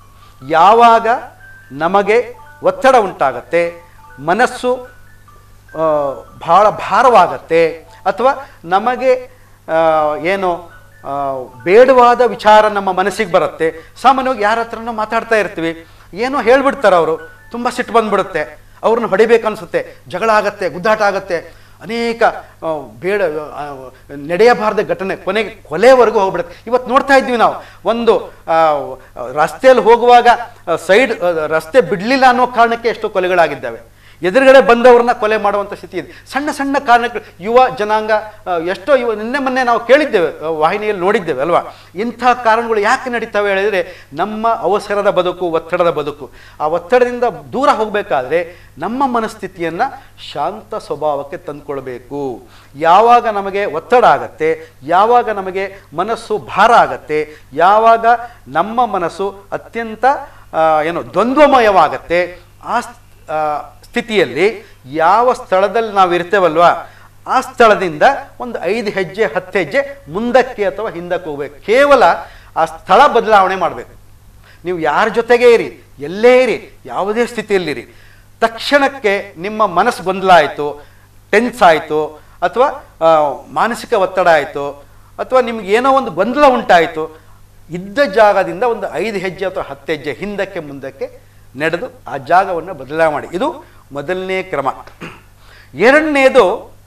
ಯಾವಾಗ ನಮಗೆ ಒತ್ತಡ ಉಂಟಾಗತ್ತೆ ಮನಸ್ಸು ಆ, ಬಹಳ ಭಾರವಾಗತ್ತೆ ಅಥವಾ ನಮಗೆ ಆ, ಏನು ಆ, ಬೇಡವಾದ ವಿಚಾರ ನಮ್ಮ ಮನಸ್ಸಿಗೆ ಬರುತ್ತೆ ಸಾಮಾನ್ಯವಾಗಿ ಯಾರ ಹತ್ರನೂ ಮಾತಾಡ್ತಾ ಇರ್ತೀವಿ ಏನೋ ಹೇಳ್ಬಿಡ್ತಾರೆ ಅವರು ತುಂಬ ಸಿಟ್ಟು ಬಂದ್ಬಿಡುತ್ತೆ ಅವ್ರನ್ನ ಹೊಡಿಬೇಕನ್ಸುತ್ತೆ ಜಗಳ ಆಗತ್ತೆ ಗುದ್ದಾಟ ಆಗತ್ತೆ ಅನೇಕ ಆ, ಬೇಡ ಆ, ನಡೆಯಬಾರ್ದ ಘಟನೆ ಕೊನೆಗೆ ಕೊಲೆವರೆಗೂ ಹೋಗ್ಬಿಡುತ್ತೆ ಇವತ್ತು ನೋಡ್ತಾ ಇದ್ವಿ ನಾವು ಒಂದು ಆ, ರಸ್ತೆಯಲ್ಲಿ ಹೋಗುವಾಗ ಸೈಡ್ ರಸ್ತೆ ಬಿಡಲಿಲ್ಲ ಅನ್ನೋ ಕಾರಣಕ್ಕೆ ಎಷ್ಟೋ ಕೊಲೆಗಳಾಗಿದ್ದಾವೆ ಎದುರುಗಡೆ ಬಂದವ್ರನ್ನ ಕೊಲೆ ಮಾಡುವಂಥ ಸ್ಥಿತಿ ಇದೆ ಸಣ್ಣ ಸಣ್ಣ ಕಾರಣಕ್ಕೆ ಯುವ ಜನಾಂಗ ಆ, ಎಷ್ಟೋ ಯುವ ನಿನ್ನೆ ಮೊನ್ನೆ ನಾವು ಕೇಳಿದ್ದೇವೆ ಆ, ವಾಹಿನಿಯಲ್ಲಿ ನೋಡಿದ್ದೇವೆ ಅಲ್ವಾ ಇಂಥ ಕಾರಣಗಳು ಯಾಕೆ ನಡೀತವೆ ಹೇಳಿದರೆ ನಮ್ಮ ಅವಸರದ ಬದುಕು ಒತ್ತಡದ ಬದುಕು ಆ ಒತ್ತಡದಿಂದ ದೂರ ಹೋಗಬೇಕಾದ್ರೆ ನಮ್ಮ ಮನಸ್ಥಿತಿಯನ್ನು ಶಾಂತ ಸ್ವಭಾವಕ್ಕೆ ತಂದುಕೊಳ್ಬೇಕು ಯಾವಾಗ ನಮಗೆ ಒತ್ತಡ ಆಗತ್ತೆ ಯಾವಾಗ ನಮಗೆ ಮನಸ್ಸು ಭಾರ ಆಗತ್ತೆ ಯಾವಾಗ ನಮ್ಮ ಮನಸ್ಸು ಅತ್ಯಂತ ಆ, ಏನು ದ್ವಂದ್ವಮಯವಾಗತ್ತೆ ಆ ಸ್- ಆ, ಸ್ಥಿತಿಯಲ್ಲಿ ಯಾವ ಸ್ಥಳದಲ್ಲಿ ನಾವು ಇರ್ತೇವಲ್ವಾ ಆ ಸ್ಥಳದಿಂದ ಒಂದು ಐದು ಹೆಜ್ಜೆ ಹತ್ತು ಹೆಜ್ಜೆ ಮುಂದಕ್ಕೆ ಅಥವಾ ಹಿಂದಕ್ಕೆ ಹೋಗ್ಬೇಕು ಕೇವಲ ಆ ಸ್ಥಳ ಬದಲಾವಣೆ ಮಾಡಬೇಕು ನೀವು ಯಾರ ಜೊತೆಗೆ ಇರಿ ಎಲ್ಲೇ ಇರಿ ಯಾವುದೇ ಸ್ಥಿತಿಯಲ್ಲಿರಿ ತಕ್ಷಣಕ್ಕೆ ನಿಮ್ಮ ಮನಸ್ಸು ಗೊಂದಲ ಆಯಿತು ಟೆನ್ಸ್ ಆಯಿತು ಅಥವಾ ಆ, ಮಾನಸಿಕ ಒತ್ತಡ ಆಯಿತು ಅಥವಾ ನಿಮ್ಗೆ ಏನೋ ಒಂದು ಗೊಂದಲ ಉಂಟಾಯಿತು ಇದ್ದ ಜಾಗದಿಂದ ಒಂದು ಐದು ಹೆಜ್ಜೆ ಅಥವಾ ಹತ್ತು ಹೆಜ್ಜೆ ಹಿಂದಕ್ಕೆ ಮುಂದಕ್ಕೆ ನಡೆದು ಆ ಜಾಗವನ್ನು ಬದಲಾವಣೆ ಮಾಡಿ ಇದು ಮೊದಲನೇ ಕ್ರಮ ಎರಡನೇದು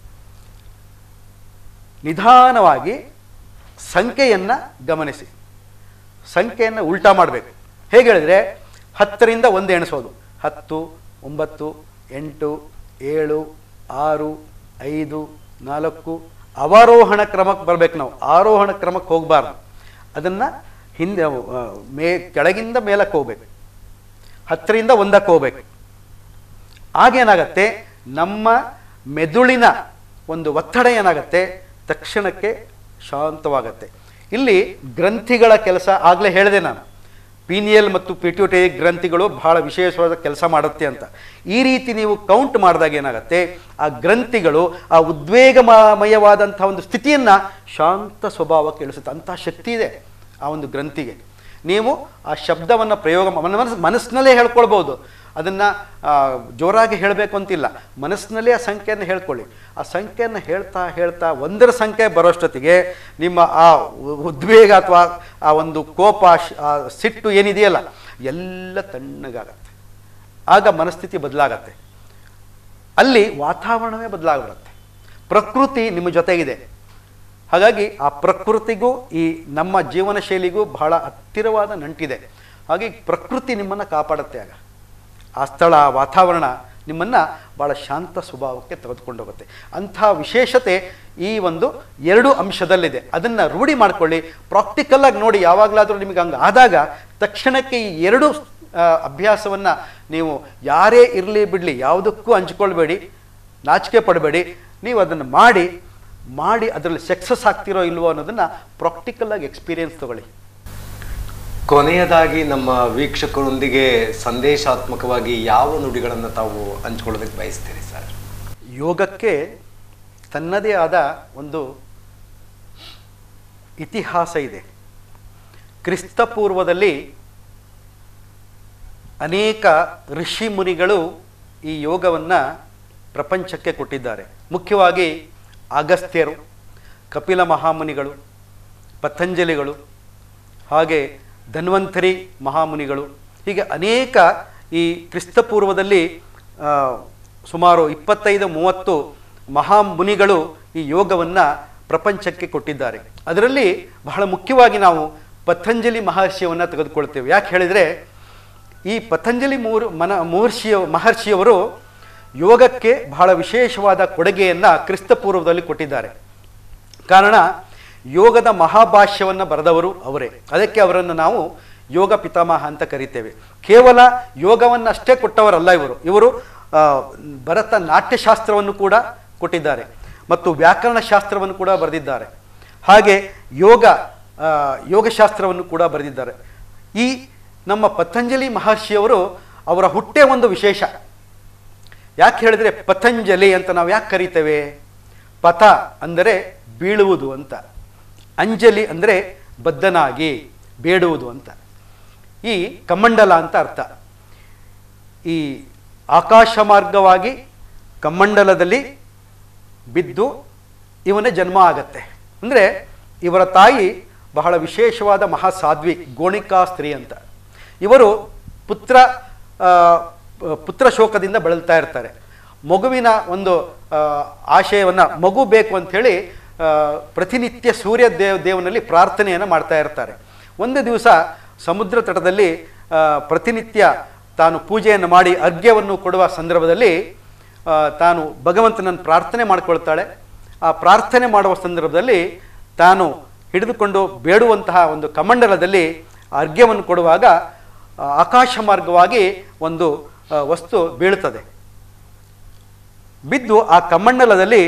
ನಿಧಾನವಾಗಿ ಸಂಖ್ಯೆಯನ್ನು ಗಮನಿಸಿ ಸಂಖ್ಯೆಯನ್ನು ಉಲ್ಟಾ ಮಾಡಬೇಕು ಹೇಗೆ ಹೇಳಿದ್ರೆ ಹತ್ತರಿಂದ ಒಂದು ಎಣಿಸೋದು ಹತ್ತು ಒಂಬತ್ತು ಎಂಟು ಏಳು ಆರು ಐದು ನಾಲ್ಕು ಅವರೋಹಣ ಕ್ರಮಕ್ಕೆ ಬರಬೇಕು ನಾವು ಆರೋಹಣ ಕ್ರಮಕ್ಕೆ ಹೋಗಬಾರ್ದು ಅದನ್ನು ಹಿಂದೆ ಆ, ಮೇ ಕೆಳಗಿಂದ ಮೇಲಕ್ಕೆ ಹೋಗ್ಬೇಕು ಹತ್ತರಿಂದ ಒಂದಕ್ಕೆ ಹೋಗ್ಬೇಕು ಆಗೇನಾಗತ್ತೆ ನಮ್ಮ ಮೆದುಳಿನ ಒಂದು ಒತ್ತಡ ಏನಾಗತ್ತೆ ತಕ್ಷಣಕ್ಕೆ ಶಾಂತವಾಗತ್ತೆ ಇಲ್ಲಿ ಗ್ರಂಥಿಗಳ ಕೆಲಸ ಆಗಲೇ ಹೇಳಿದೆ ನಾನು ಪೀನಿಯಲ್ ಮತ್ತು ಪಿಟ್ಯೂಟರಿ ಗ್ರಂಥಿಗಳು ಬಹಳ ವಿಶೇಷವಾದ ಕೆಲಸ ಮಾಡುತ್ತೆ ಅಂತ ಈ ರೀತಿ ನೀವು ಕೌಂಟ್ ಮಾಡಿದಾಗ ಏನಾಗುತ್ತೆ ಆ ಗ್ರಂಥಿಗಳು ಆ ಉದ್ವೇಗಮಯವಾದಂಥ ಒಂದು ಸ್ಥಿತಿಯನ್ನು ಶಾಂತ ಸ್ವಭಾವಕ್ಕೆ ಇಳಿಸುತ್ತೆ ಅಂಥ ಶಕ್ತಿ ಇದೆ ಆ ಒಂದು ಗ್ರಂಥಿಗೆ ನೀವು ಆ ಶಬ್ದವನ್ನು ಪ್ರಯೋಗ ಮನಸ್ಸು ಮನಸ್ಸಿನಲ್ಲೇ ಹೇಳ್ಕೊಳ್ಬೋದು ಅದನ್ನು ಜೋರಾಗಿ ಹೇಳಬೇಕು ಅಂತಿಲ್ಲ ಮನಸ್ಸಿನಲ್ಲೇ ಆ ಸಂಖ್ಯೆಯನ್ನು ಹೇಳ್ಕೊಳ್ಳಿ ಆ ಸಂಖ್ಯೆಯನ್ನು ಹೇಳ್ತಾ ಹೇಳ್ತಾ ಒಂದರ ಸಂಖ್ಯೆ ಬರೋಷ್ಟೊತ್ತಿಗೆ ನಿಮ್ಮ ಆ ಉ- ಉದ್ವೇಗ ಅಥವಾ ಆ ಒಂದು ಕೋಪ ಶ್- ಆ ಸಿಟ್ಟು ಏನಿದೆಯಲ್ಲ ಎಲ್ಲ ತಣ್ಣಗಾಗತ್ತೆ ಆಗ ಮನಸ್ಥಿತಿ ಬದಲಾಗತ್ತೆ ಅಲ್ಲಿ ವಾತಾವರಣವೇ ಬದಲಾಗ್ಬಿಡುತ್ತೆ ಪ್ರಕೃತಿ ನಿಮ್ಮ ಜೊತೆಗಿದೆ ಹಾಗಾಗಿ ಆ ಪ್ರಕೃತಿಗೂ ಈ ನಮ್ಮ ಜೀವನ ಶೈಲಿಗೂ ಬಹಳ ಹತ್ತಿರವಾದ ನಂಟಿದೆ ಹಾಗೆ ಪ್ರಕೃತಿ ನಿಮ್ಮನ್ನು ಕಾಪಾಡುತ್ತೆ ಆಗ ಆ ಸ್ಥಳ ಆ ವಾತಾವರಣ ನಿಮ್ಮನ್ನು ಭಾಳ ಶಾಂತ ಸ್ವಭಾವಕ್ಕೆ ತೆಗೆದುಕೊಂಡು ಹೋಗುತ್ತೆ ಅಂಥ ವಿಶೇಷತೆ ಈ ಒಂದು ಎರಡು ಅಂಶದಲ್ಲಿದೆ ಅದನ್ನು ರೂಢಿ ಮಾಡ್ಕೊಳ್ಳಿ ಪ್ರಾಕ್ಟಿಕಲ್ಲಾಗಿ ನೋಡಿ ಯಾವಾಗಲಾದರೂ ನಿಮಗೆ ಹಂಗೆ ಆದಾಗ ತಕ್ಷಣಕ್ಕೆ ಈ ಎರಡು ಅಭ್ಯಾಸವನ್ನು ನೀವು ಯಾರೇ ಇರಲಿ ಬಿಡಲಿ ಯಾವುದಕ್ಕೂ ಹಂಚ್ಕೊಳ್ಬೇಡಿ ನಾಚಿಕೆ ಪಡಬೇಡಿ ನೀವು ಅದನ್ನು ಮಾಡಿ ಮಾಡಿ ಅದರಲ್ಲಿ ಸಕ್ಸಸ್ ಆಗ್ತಿರೋ ಇಲ್ವೋ ಅನ್ನೋದನ್ನು ಪ್ರಾಕ್ಟಿಕಲ್ಲಾಗಿ ಎಕ್ಸ್ಪೀರಿಯನ್ಸ್ ತಗೊಳ್ಳಿ ಕೊನೆಯದಾಗಿ ನಮ್ಮ ವೀಕ್ಷಕರೊಂದಿಗೆ ಸಂದೇಶಾತ್ಮಕವಾಗಿ ಯಾವ ನುಡಿಗಳನ್ನು ತಾವು ಹಂಚ್ಕೊಳ್ಳೋದಕ್ಕೆ ಬಯಸ್ತೀರಿ ಸರ್ ಯೋಗಕ್ಕೆ ತನ್ನದೇ ಆದ ಒಂದು ಇತಿಹಾಸ ಇದೆ ಕ್ರಿಸ್ತ ಪೂರ್ವದಲ್ಲಿ ಅನೇಕ ಋಷಿ ಮುನಿಗಳು ಈ ಯೋಗವನ್ನು ಪ್ರಪಂಚಕ್ಕೆ ಕೊಟ್ಟಿದ್ದಾರೆ ಮುಖ್ಯವಾಗಿ ಅಗಸ್ತ್ಯರು ಕಪಿಲ ಮಹಾಮುನಿಗಳು ಪತಂಜಲಿಗಳು ಹಾಗೆ ಧನ್ವಂತರಿ ಮಹಾಮುನಿಗಳು ಹೀಗೆ ಅನೇಕ ಈ ಕ್ರಿಸ್ತಪೂರ್ವದಲ್ಲಿ ಆ, ಸುಮಾರು ಇಪ್ಪತ್ತೈದು ಮೂವತ್ತು ಮಹಾಮುನಿಗಳು ಈ ಯೋಗವನ್ನು ಪ್ರಪಂಚಕ್ಕೆ ಕೊಟ್ಟಿದ್ದಾರೆ ಅದರಲ್ಲಿ ಬಹಳ ಮುಖ್ಯವಾಗಿ ನಾವು ಪತಂಜಲಿ ಮಹರ್ಷಿಯನ್ನು ತೆಗೆದುಕೊಳ್ತೇವೆ ಯಾಕೆ ಹೇಳಿದರೆ ಈ ಪತಂಜಲಿ ಮೂರು ಮನ ಮಹರ್ಷಿಯ ಮಹರ್ಷಿಯವರು ಯೋಗಕ್ಕೆ ಬಹಳ ವಿಶೇಷವಾದ ಕೊಡುಗೆಯನ್ನು ಕ್ರಿಸ್ತಪೂರ್ವದಲ್ಲಿ ಕೊಟ್ಟಿದ್ದಾರೆ ಕಾರಣ ಯೋಗದ ಮಹಾಭಾಷ್ಯವನ್ನು ಬರೆದವರು ಅವರೇ ಅದಕ್ಕೆ ಅವರನ್ನು ನಾವು ಯೋಗ ಪಿತಾಮಹ ಅಂತ ಕರಿತೇವೆ ಕೇವಲ ಯೋಗವನ್ನು ಅಷ್ಟೇ ಕೊಟ್ಟವರಲ್ಲ ಇವರು ಇವರು ಆ, ಭರತ ನಾಟ್ಯಶಾಸ್ತ್ರವನ್ನು ಕೂಡ ಕೊಟ್ಟಿದ್ದಾರೆ ಮತ್ತು ವ್ಯಾಕರಣ ಶಾಸ್ತ್ರವನ್ನು ಕೂಡ ಬರೆದಿದ್ದಾರೆ ಹಾಗೆ ಯೋಗ ಆ, ಯೋಗಶಾಸ್ತ್ರವನ್ನು ಕೂಡ ಬರೆದಿದ್ದಾರೆ ಈ ನಮ್ಮ ಪತಂಜಲಿ ಮಹರ್ಷಿಯವರು ಅವರ ಹುಟ್ಟೆ ಒಂದು ವಿಶೇಷ ಯಾಕೆ ಹೇಳಿದ್ರೆ ಪತಂಜಲಿ ಅಂತ ನಾವು ಯಾಕೆ ಕರಿತೇವೆ ಪಥ ಅಂದರೆ ಬೀಳುವುದು ಅಂತ ಅಂಜಲಿ ಅಂದರೆ ಬದ್ಧನಾಗಿ ಬೇಡುವುದು ಅಂತ ಈ ಕಮಂಡಲ ಅಂತ ಅರ್ಥ ಈ ಆಕಾಶ ಮಾರ್ಗವಾಗಿ ಕಮಂಡಲದಲ್ಲಿ ಬಿದ್ದು ಇವನ ಜನ್ಮ ಆಗತ್ತೆ ಅಂದರೆ ಇವರ ತಾಯಿ ಬಹಳ ವಿಶೇಷವಾದ ಮಹಾಸಾಧ್ವಿ ಗೋಣಿಕಾ ಸ್ತ್ರೀ ಅಂತ ಇವರು ಪುತ್ರ ಆ, ಪುತ್ರ ಶೋಕದಿಂದ ಬಳಲ್ತಾ ಇರ್ತಾರೆ ಮಗುವಿನ ಒಂದು ಆಶಯವನ್ನು ಮಗು ಬೇಕು ಅಂಥೇಳಿ ಆ, ಪ್ರತಿನಿತ್ಯ ಸೂರ್ಯ ದೇವ್ ದೇವನಲ್ಲಿ ಪ್ರಾರ್ಥನೆಯನ್ನು ಮಾಡ್ತಾ ಇರ್ತಾರೆ ಒಂದು ದಿವಸ ಸಮುದ್ರ ತಟದಲ್ಲಿ ಆ, ಪ್ರತಿನಿತ್ಯ ತಾನು ಪೂಜೆಯನ್ನು ಮಾಡಿ ಅರ್ಘ್ಯವನ್ನು ಕೊಡುವ ಸಂದರ್ಭದಲ್ಲಿ ಆ, ತಾನು ಭಗವಂತನನ್ನು ಪ್ರಾರ್ಥನೆ ಮಾಡಿಕೊಳ್ತಾಳೆ ಆ ಪ್ರಾರ್ಥನೆ ಮಾಡುವ ಸಂದರ್ಭದಲ್ಲಿ ತಾನು ಹಿಡಿದುಕೊಂಡು ಬೇಡುವಂತಹ ಒಂದು ಕಮಂಡಲದಲ್ಲಿ ಅರ್ಘ್ಯವನ್ನು ಕೊಡುವಾಗ ಆ, ಆಕಾಶ ಮಾರ್ಗವಾಗಿ ಒಂದು ಆ, ವಸ್ತು ಬೀಳುತ್ತದೆ ಬಿದ್ದು ಆ ಕಮಂಡಲದಲ್ಲಿ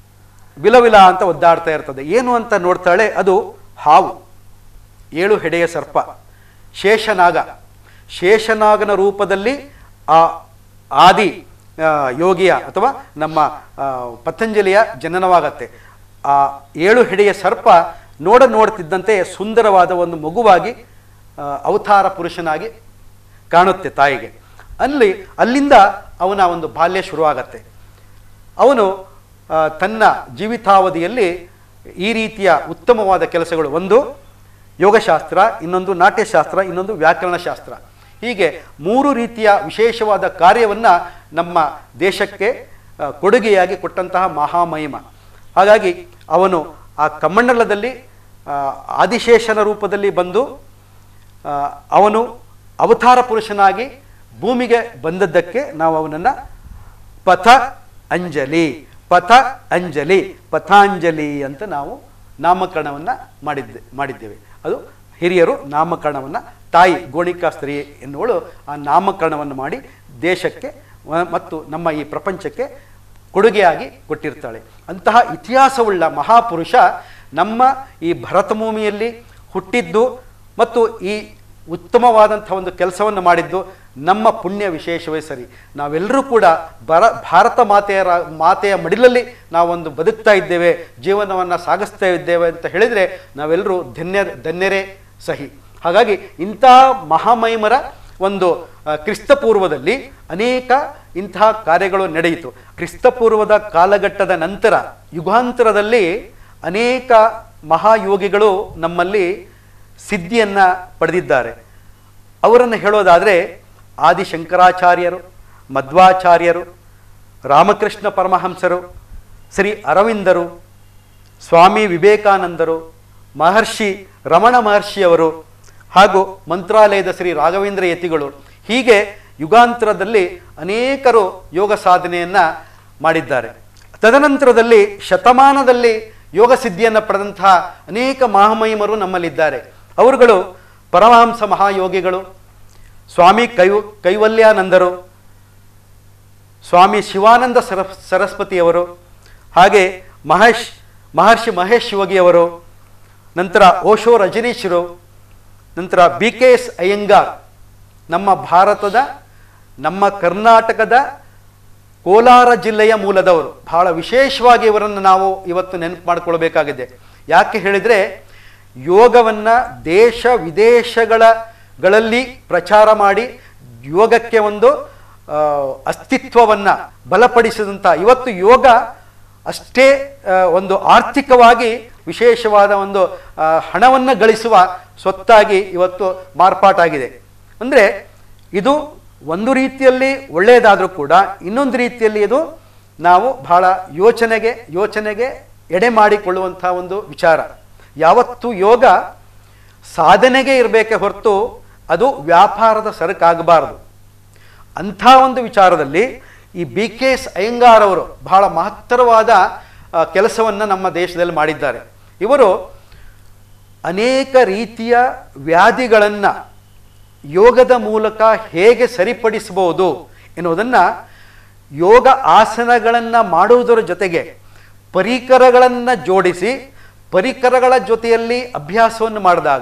ವಿಲವಿಲ ಅಂತ ಒದ್ದಾಡ್ತಾ ಇರ್ತದೆ ಏನು ಅಂತ ನೋಡ್ತಾಳೆ ಅದು ಹಾವು ಏಳು ಹೆಡೆಯ ಸರ್ಪ ಶೇಷನಾಗ ಶೇಷನಾಗನ ರೂಪದಲ್ಲಿ ಆ ಆದಿ ಆ, ಯೋಗಿಯ ಅಥವಾ ನಮ್ಮ ಆ, ಪತಂಜಲಿಯ ಜನನವಾಗತ್ತೆ ಆ ಏಳು ಹೆಡೆಯ ಸರ್ಪ ನೋಡ ನೋಡ್ತಿದ್ದಂತೆ ಸುಂದರವಾದ ಒಂದು ಮಗುವಾಗಿ ಆ, ಅವತಾರ ಪುರುಷನಾಗಿ ಕಾಣುತ್ತೆ ತಾಯಿಗೆ ಅಲ್ಲಿ ಅಲ್ಲಿಂದ ಅವನ ಒಂದು ಬಾಲ್ಯ ಶುರುವಾಗತ್ತೆ ಅವನು ಆ, ತನ್ನ ಜೀವಿತಾವಧಿಯಲ್ಲಿ ಈ ರೀತಿಯ ಉತ್ತಮವಾದ ಕೆಲಸಗಳು ಒಂದು ಯೋಗಶಾಸ್ತ್ರ ಇನ್ನೊಂದು ನಾಟ್ಯಶಾಸ್ತ್ರ ಇನ್ನೊಂದು ವ್ಯಾಕರಣಶಾಸ್ತ್ರ ಹೀಗೆ ಮೂರು ರೀತಿಯ ವಿಶೇಷವಾದ ಕಾರ್ಯವನ್ನು ನಮ್ಮ ದೇಶಕ್ಕೆ ಆ, ಕೊಡುಗೆಯಾಗಿ ಕೊಟ್ಟಂತಹ ಮಹಾಮಹಿಮ ಹಾಗಾಗಿ ಅವನು ಆ ಕಮಂಡಲದಲ್ಲಿ ಆ, ಆದಿಶೇಷನ ರೂಪದಲ್ಲಿ ಬಂದು ಆ, ಅವನು ಅವತಾರ ಪುರುಷನಾಗಿ ಭೂಮಿಗೆ ಬಂದದ್ದಕ್ಕೆ ನಾವು ಅವನನ್ನು ಪಥ ಅಂಜಲಿ ಪಥ ಅಂಜಲಿ ಪಥಾಂಜಲಿ ಅಂತ ನಾವು ನಾಮಕರಣವನ್ನು ಮಾಡಿದ್ದೆ ಮಾಡಿದ್ದೇವೆ ಅದು ಹಿರಿಯರು ನಾಮಕರಣವನ್ನು ತಾಯಿ ಗೋಣಿಕಾ ಸ್ತ್ರೀ ಎನ್ನುವಳು ಆ ನಾಮಕರಣವನ್ನು ಮಾಡಿ ದೇಶಕ್ಕೆ ವ- ಮತ್ತು ನಮ್ಮ ಈ ಪ್ರಪಂಚಕ್ಕೆ ಕೊಡುಗೆಯಾಗಿ ಕೊಟ್ಟಿರ್ತಾಳೆ ಅಂತಹ ಇತಿಹಾಸವುಳ್ಳ ಮಹಾಪುರುಷ ನಮ್ಮ ಈ ಭರತಭೂಮಿಯಲ್ಲಿ ಹುಟ್ಟಿದ್ದು ಮತ್ತು ಈ ಉತ್ತಮವಾದಂಥ ಒಂದು ಕೆಲಸವನ್ನು ಮಾಡಿದ್ದು ನಮ್ಮ ಪುಣ್ಯ ವಿಶೇಷವೇ ಸರಿ ನಾವೆಲ್ಲರೂ ಕೂಡ ಬರ ಭಾರತ ಮಾತೆಯ ರ- ಮಾತೆಯ ಮಡಿಲಲ್ಲಿ ನಾವೊಂದು ಬದುಕ್ತಾ ಇದ್ದೇವೆ ಜೀವನವನ್ನು ಸಾಗಿಸ್ತಾ ಇದ್ದೇವೆ ಅಂತ ಹೇಳಿದರೆ ನಾವೆಲ್ಲರೂ ಧನ್ಯ ಧನ್ಯರೇ ಸಹಿ ಹಾಗಾಗಿ ಇಂಥ ಮಹಾಮಹಿಮರ ಒಂದು ಆ, ಕ್ರಿಸ್ತಪೂರ್ವದಲ್ಲಿ ಅನೇಕ ಇಂತಹ ಕಾರ್ಯಗಳು ನಡೆಯಿತು ಕ್ರಿಸ್ತಪೂರ್ವದ ಕಾಲಘಟ್ಟದ ನಂತರ ಯುಗಾಂತರದಲ್ಲಿ ಅನೇಕ ಮಹಾಯೋಗಿಗಳು ನಮ್ಮಲ್ಲಿ ಸಿದ್ಧಿಯನ್ನು ಪಡೆದಿದ್ದಾರೆ ಅವರನ್ನು ಹೇಳೋದಾದರೆ ಆದಿಶಂಕರಾಚಾರ್ಯರು ಮಧ್ವಾಚಾರ್ಯರು ರಾಮಕೃಷ್ಣ ಪರಮಹಂಸರು ಶ್ರೀ ಅರವಿಂದರು ಸ್ವಾಮಿ ವಿವೇಕಾನಂದರು ಮಹರ್ಷಿ ರಮಣ ಮಹರ್ಷಿಯವರು ಹಾಗೂ ಮಂತ್ರಾಲಯದ ಶ್ರೀ ರಾಘವೇಂದ್ರ ಯತಿಗಳು ಹೀಗೆ ಯುಗಾಂತರದಲ್ಲಿ ಅನೇಕರು ಯೋಗ ಸಾಧನೆಯನ್ನು ಮಾಡಿದ್ದಾರೆ ತದನಂತರದಲ್ಲಿ ಶತಮಾನದಲ್ಲಿ ಯೋಗ ಸಿದ್ಧಿಯನ್ನು ಪಡೆದಂತಹ ಅನೇಕ ಮಹಾಮಹಿಮರು ನಮ್ಮಲ್ಲಿದ್ದಾರೆ ಅವರುಗಳು ಪರಮಹಂಸ ಮಹಾಯೋಗಿಗಳು ಸ್ವಾಮಿ ಕೈ ಕೈವಲ್ಯಾನಂದರು ಸ್ವಾಮಿ ಶಿವಾನಂದ ಸರ ಸರಸ್ವತಿಯವರು ಹಾಗೆ ಮಹೇಶ್ ಮಹರ್ಷಿ ಮಹೇಶ್ ಯೋಗಿಯವರು ನಂತರ ಓಶೋ ರಜನೀಶರು ನಂತರ ಬಿ ಕೆ ಎಸ್ ಅಯ್ಯಂಗಾರ್ ನಮ್ಮ ಭಾರತದ ನಮ್ಮ ಕರ್ನಾಟಕದ ಕೋಲಾರ ಜಿಲ್ಲೆಯ ಮೂಲದವರು ಬಹಳ ವಿಶೇಷವಾಗಿ ಇವರನ್ನು ನಾವು ಇವತ್ತು ನೆನಪು ಮಾಡಿಕೊಳ್ಬೇಕಾಗಿದೆ ಯಾಕೆ ಹೇಳಿದರೆ ಯೋಗವನ್ನು ದೇಶ ವಿದೇಶಗಳ ಗಳಲ್ಲಿ ಪ್ರಚಾರ ಮಾಡಿ ಯೋಗಕ್ಕೆ ಒಂದು ಆ, ಅಸ್ತಿತ್ವವನ್ನು ಬಲಪಡಿಸಿದಂಥ ಇವತ್ತು ಯೋಗ ಅಷ್ಟೇ ಆ, ಒಂದು ಆರ್ಥಿಕವಾಗಿ ವಿಶೇಷವಾದ ಒಂದು ಹಣವನ್ನು ಗಳಿಸುವ ಸ್ವತ್ತಾಗಿ ಇವತ್ತು ಮಾರ್ಪಾಟಾಗಿದೆ ಅಂದರೆ ಇದು ಒಂದು ರೀತಿಯಲ್ಲಿ ಒಳ್ಳೆಯದಾದರೂ ಕೂಡ ಇನ್ನೊಂದು ರೀತಿಯಲ್ಲಿ ಇದು ನಾವು ಬಹಳ ಯೋಚನೆಗೆ ಯೋಚನೆಗೆ ಎಡೆ ಮಾಡಿಕೊಳ್ಳುವಂಥ ಒಂದು ವಿಚಾರ ಯಾವತ್ತು ಯೋಗ ಸಾಧನೆಗೆ ಇರಬೇಕೆ ಹೊರತು ಅದು ವ್ಯಾಪಾರದ ಸರಕಾಗಬಾರದು ಅಂಥ ಒಂದು ವಿಚಾರದಲ್ಲಿ ಈ ಬಿ ಕೆ ಎಸ್ ಅಯ್ಯಂಗಾರ್ ಅವರು ಬಹಳ ಮಹತ್ತರವಾದ ಕೆಲಸವನ್ನು ನಮ್ಮ ದೇಶದಲ್ಲಿ ಮಾಡಿದ್ದಾರೆ ಇವರು ಅನೇಕ ರೀತಿಯ ವ್ಯಾಧಿಗಳನ್ನು ಯೋಗದ ಮೂಲಕ ಹೇಗೆ ಸರಿಪಡಿಸಬಹುದು ಎನ್ನುವುದನ್ನು ಯೋಗ ಆಸನಗಳನ್ನು ಮಾಡುವುದರ ಜೊತೆಗೆ ಪರಿಕರಗಳನ್ನು ಜೋಡಿಸಿ ಪರಿಕರಗಳ ಜೊತೆಯಲ್ಲಿ ಅಭ್ಯಾಸವನ್ನು ಮಾಡಿದಾಗ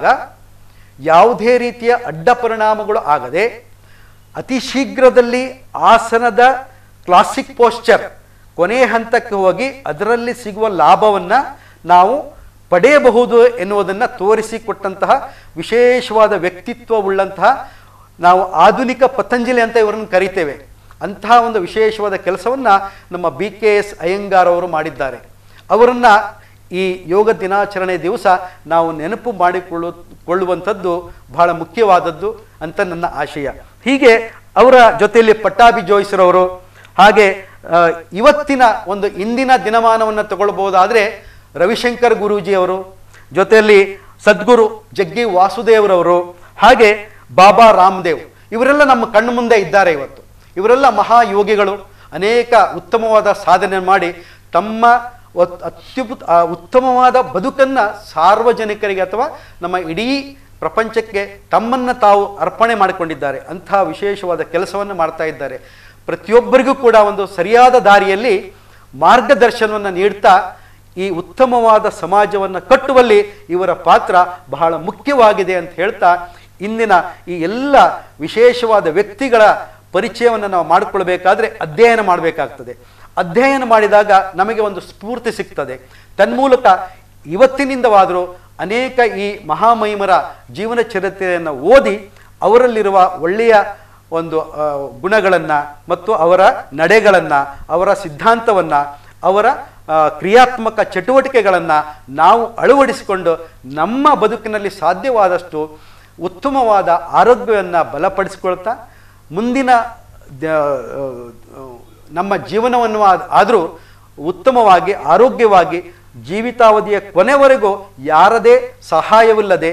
ಯಾವುದೇ ರೀತಿಯ ಅಡ್ಡ ಪರಿಣಾಮಗಳು ಆಗದೆ ಅತಿ ಶೀಘ್ರದಲ್ಲಿ ಆಸನದ ಕ್ಲಾಸಿಕ್ ಪೋಸ್ಚರ್ ಕೊನೆಯ ಹಂತಕ್ಕೆ ಹೋಗಿ ಅದರಲ್ಲಿ ಸಿಗುವ ಲಾಭವನ್ನು ನಾವು ಪಡೆಯಬಹುದು ಎನ್ನುವುದನ್ನು ತೋರಿಸಿಕೊಟ್ಟಂತಹ ವಿಶೇಷವಾದ ವ್ಯಕ್ತಿತ್ವವುಳ್ಳಂತಹ ನಾವು ಆಧುನಿಕ ಪತಂಜಲಿ ಅಂತ ಇವರನ್ನು ಕರಿತೇವೆ ಅಂತಹ ಒಂದು ವಿಶೇಷವಾದ ಕೆಲಸವನ್ನು ನಮ್ಮ ಬಿ ಕೆ ಎಸ್ ಅಯ್ಯಂಗಾರ್ ಅವರು ಮಾಡಿದ್ದಾರೆ ಅವರನ್ನು ಈ ಯೋಗ ದಿನಾಚರಣೆ ದಿವಸ ನಾವು ನೆನಪು ಮಾಡಿಕೊಳ್ಳು ಕೊಳ್ಳುವಂಥದ್ದು ಬಹಳ ಮುಖ್ಯವಾದದ್ದು ಅಂತ ನನ್ನ ಆಶಯ ಹೀಗೆ ಅವರ ಜೊತೆಯಲ್ಲಿ ಪಟ್ಟಾಭಿ ಜೋಯಿಸ್ರವರು ಹಾಗೆ ಆ, ಇವತ್ತಿನ ಒಂದು ಇಂದಿನ ದಿನಮಾನವನ್ನು ತಗೊಳ್ಬಹುದಾದ್ರೆ ರವಿಶಂಕರ್ ಗುರೂಜಿಯವರು ಜೊತೆಯಲ್ಲಿ ಸದ್ಗುರು ಜಗ್ಗಿ ವಾಸುದೇವ್ರವರು ಹಾಗೆ ಬಾಬಾ ರಾಮದೇವ್ ಇವರೆಲ್ಲ ನಮ್ಮ ಕಣ್ಣು ಮುಂದೆ ಇದ್ದಾರೆ ಇವತ್ತು ಇವರೆಲ್ಲ ಮಹಾಯೋಗಿಗಳು ಅನೇಕ ಉತ್ತಮವಾದ ಸಾಧನೆ ಮಾಡಿ ತಮ್ಮ ಒತ್- ಅತ್ಯುತ್ ಆ, ಉತ್ತಮವಾದ ಬದುಕನ್ನು ಸಾರ್ವಜನಿಕರಿಗೆ ಅಥವಾ ನಮ್ಮ ಇಡೀ ಪ್ರಪಂಚಕ್ಕೆ ತಮ್ಮನ್ನು ತಾವು ಅರ್ಪಣೆ ಮಾಡಿಕೊಂಡಿದ್ದಾರೆ ಅಂತಹ ವಿಶೇಷವಾದ ಕೆಲಸವನ್ನು ಮಾಡ್ತಾ ಇದ್ದಾರೆ ಪ್ರತಿಯೊಬ್ಬರಿಗೂ ಕೂಡ ಒಂದು ಸರಿಯಾದ ದಾರಿಯಲ್ಲಿ ಮಾರ್ಗದರ್ಶನವನ್ನು ನೀಡ್ತಾ ಈ ಉತ್ತಮವಾದ ಸಮಾಜವನ್ನು ಕಟ್ಟುವಲ್ಲಿ ಇವರ ಪಾತ್ರ ಬಹಳ ಮುಖ್ಯವಾಗಿದೆ ಅಂತ ಹೇಳ್ತಾ ಇಂದಿನ ಈ ಎಲ್ಲ ವಿಶೇಷವಾದ ವ್ಯಕ್ತಿಗಳ ಪರಿಚಯವನ್ನು ನಾವು ಮಾಡಿಕೊಳ್ಬೇಕಾದ್ರೆ ಅಧ್ಯಯನ ಮಾಡಬೇಕಾಗ್ತದೆ ಅಧ್ಯಯನ ಮಾಡಿದಾಗ ನಮಗೆ ಒಂದು ಸ್ಫೂರ್ತಿ ಸಿಗ್ತದೆ ತನ್ಮೂಲಕ ಇವತ್ತಿನಿಂದವಾದರೂ ಅನೇಕ ಈ ಮಹಾಮಹಿಮರ ಜೀವನ ಚರಿತ್ರೆಯನ್ನು ಓದಿ ಅವರಲ್ಲಿರುವ ಒಳ್ಳೆಯ ಒಂದು ಗುಣಗಳನ್ನು ಮತ್ತು ಅವರ ನಡೆಗಳನ್ನು ಅವರ ಸಿದ್ಧಾಂತವನ್ನು ಅವರ ಆ, ಕ್ರಿಯಾತ್ಮಕ ಚಟುವಟಿಕೆಗಳನ್ನು ನಾವು ಅಳವಡಿಸಿಕೊಂಡು ನಮ್ಮ ಬದುಕಿನಲ್ಲಿ ಸಾಧ್ಯವಾದಷ್ಟು ಉತ್ತಮವಾದ ಆರೋಗ್ಯವನ್ನು ಬಲಪಡಿಸಿಕೊಳ್ತಾ ಮುಂದಿನ ದ- ಆ, ನಮ್ಮ ಜೀವನವನ್ನು ಆದರೂ ಉತ್ತಮವಾಗಿ ಆರೋಗ್ಯವಾಗಿ ಜೀವಿತಾವಧಿಯ ಕೊನೆವರೆಗೂ ಯಾರದೇ ಸಹಾಯವಿಲ್ಲದೆ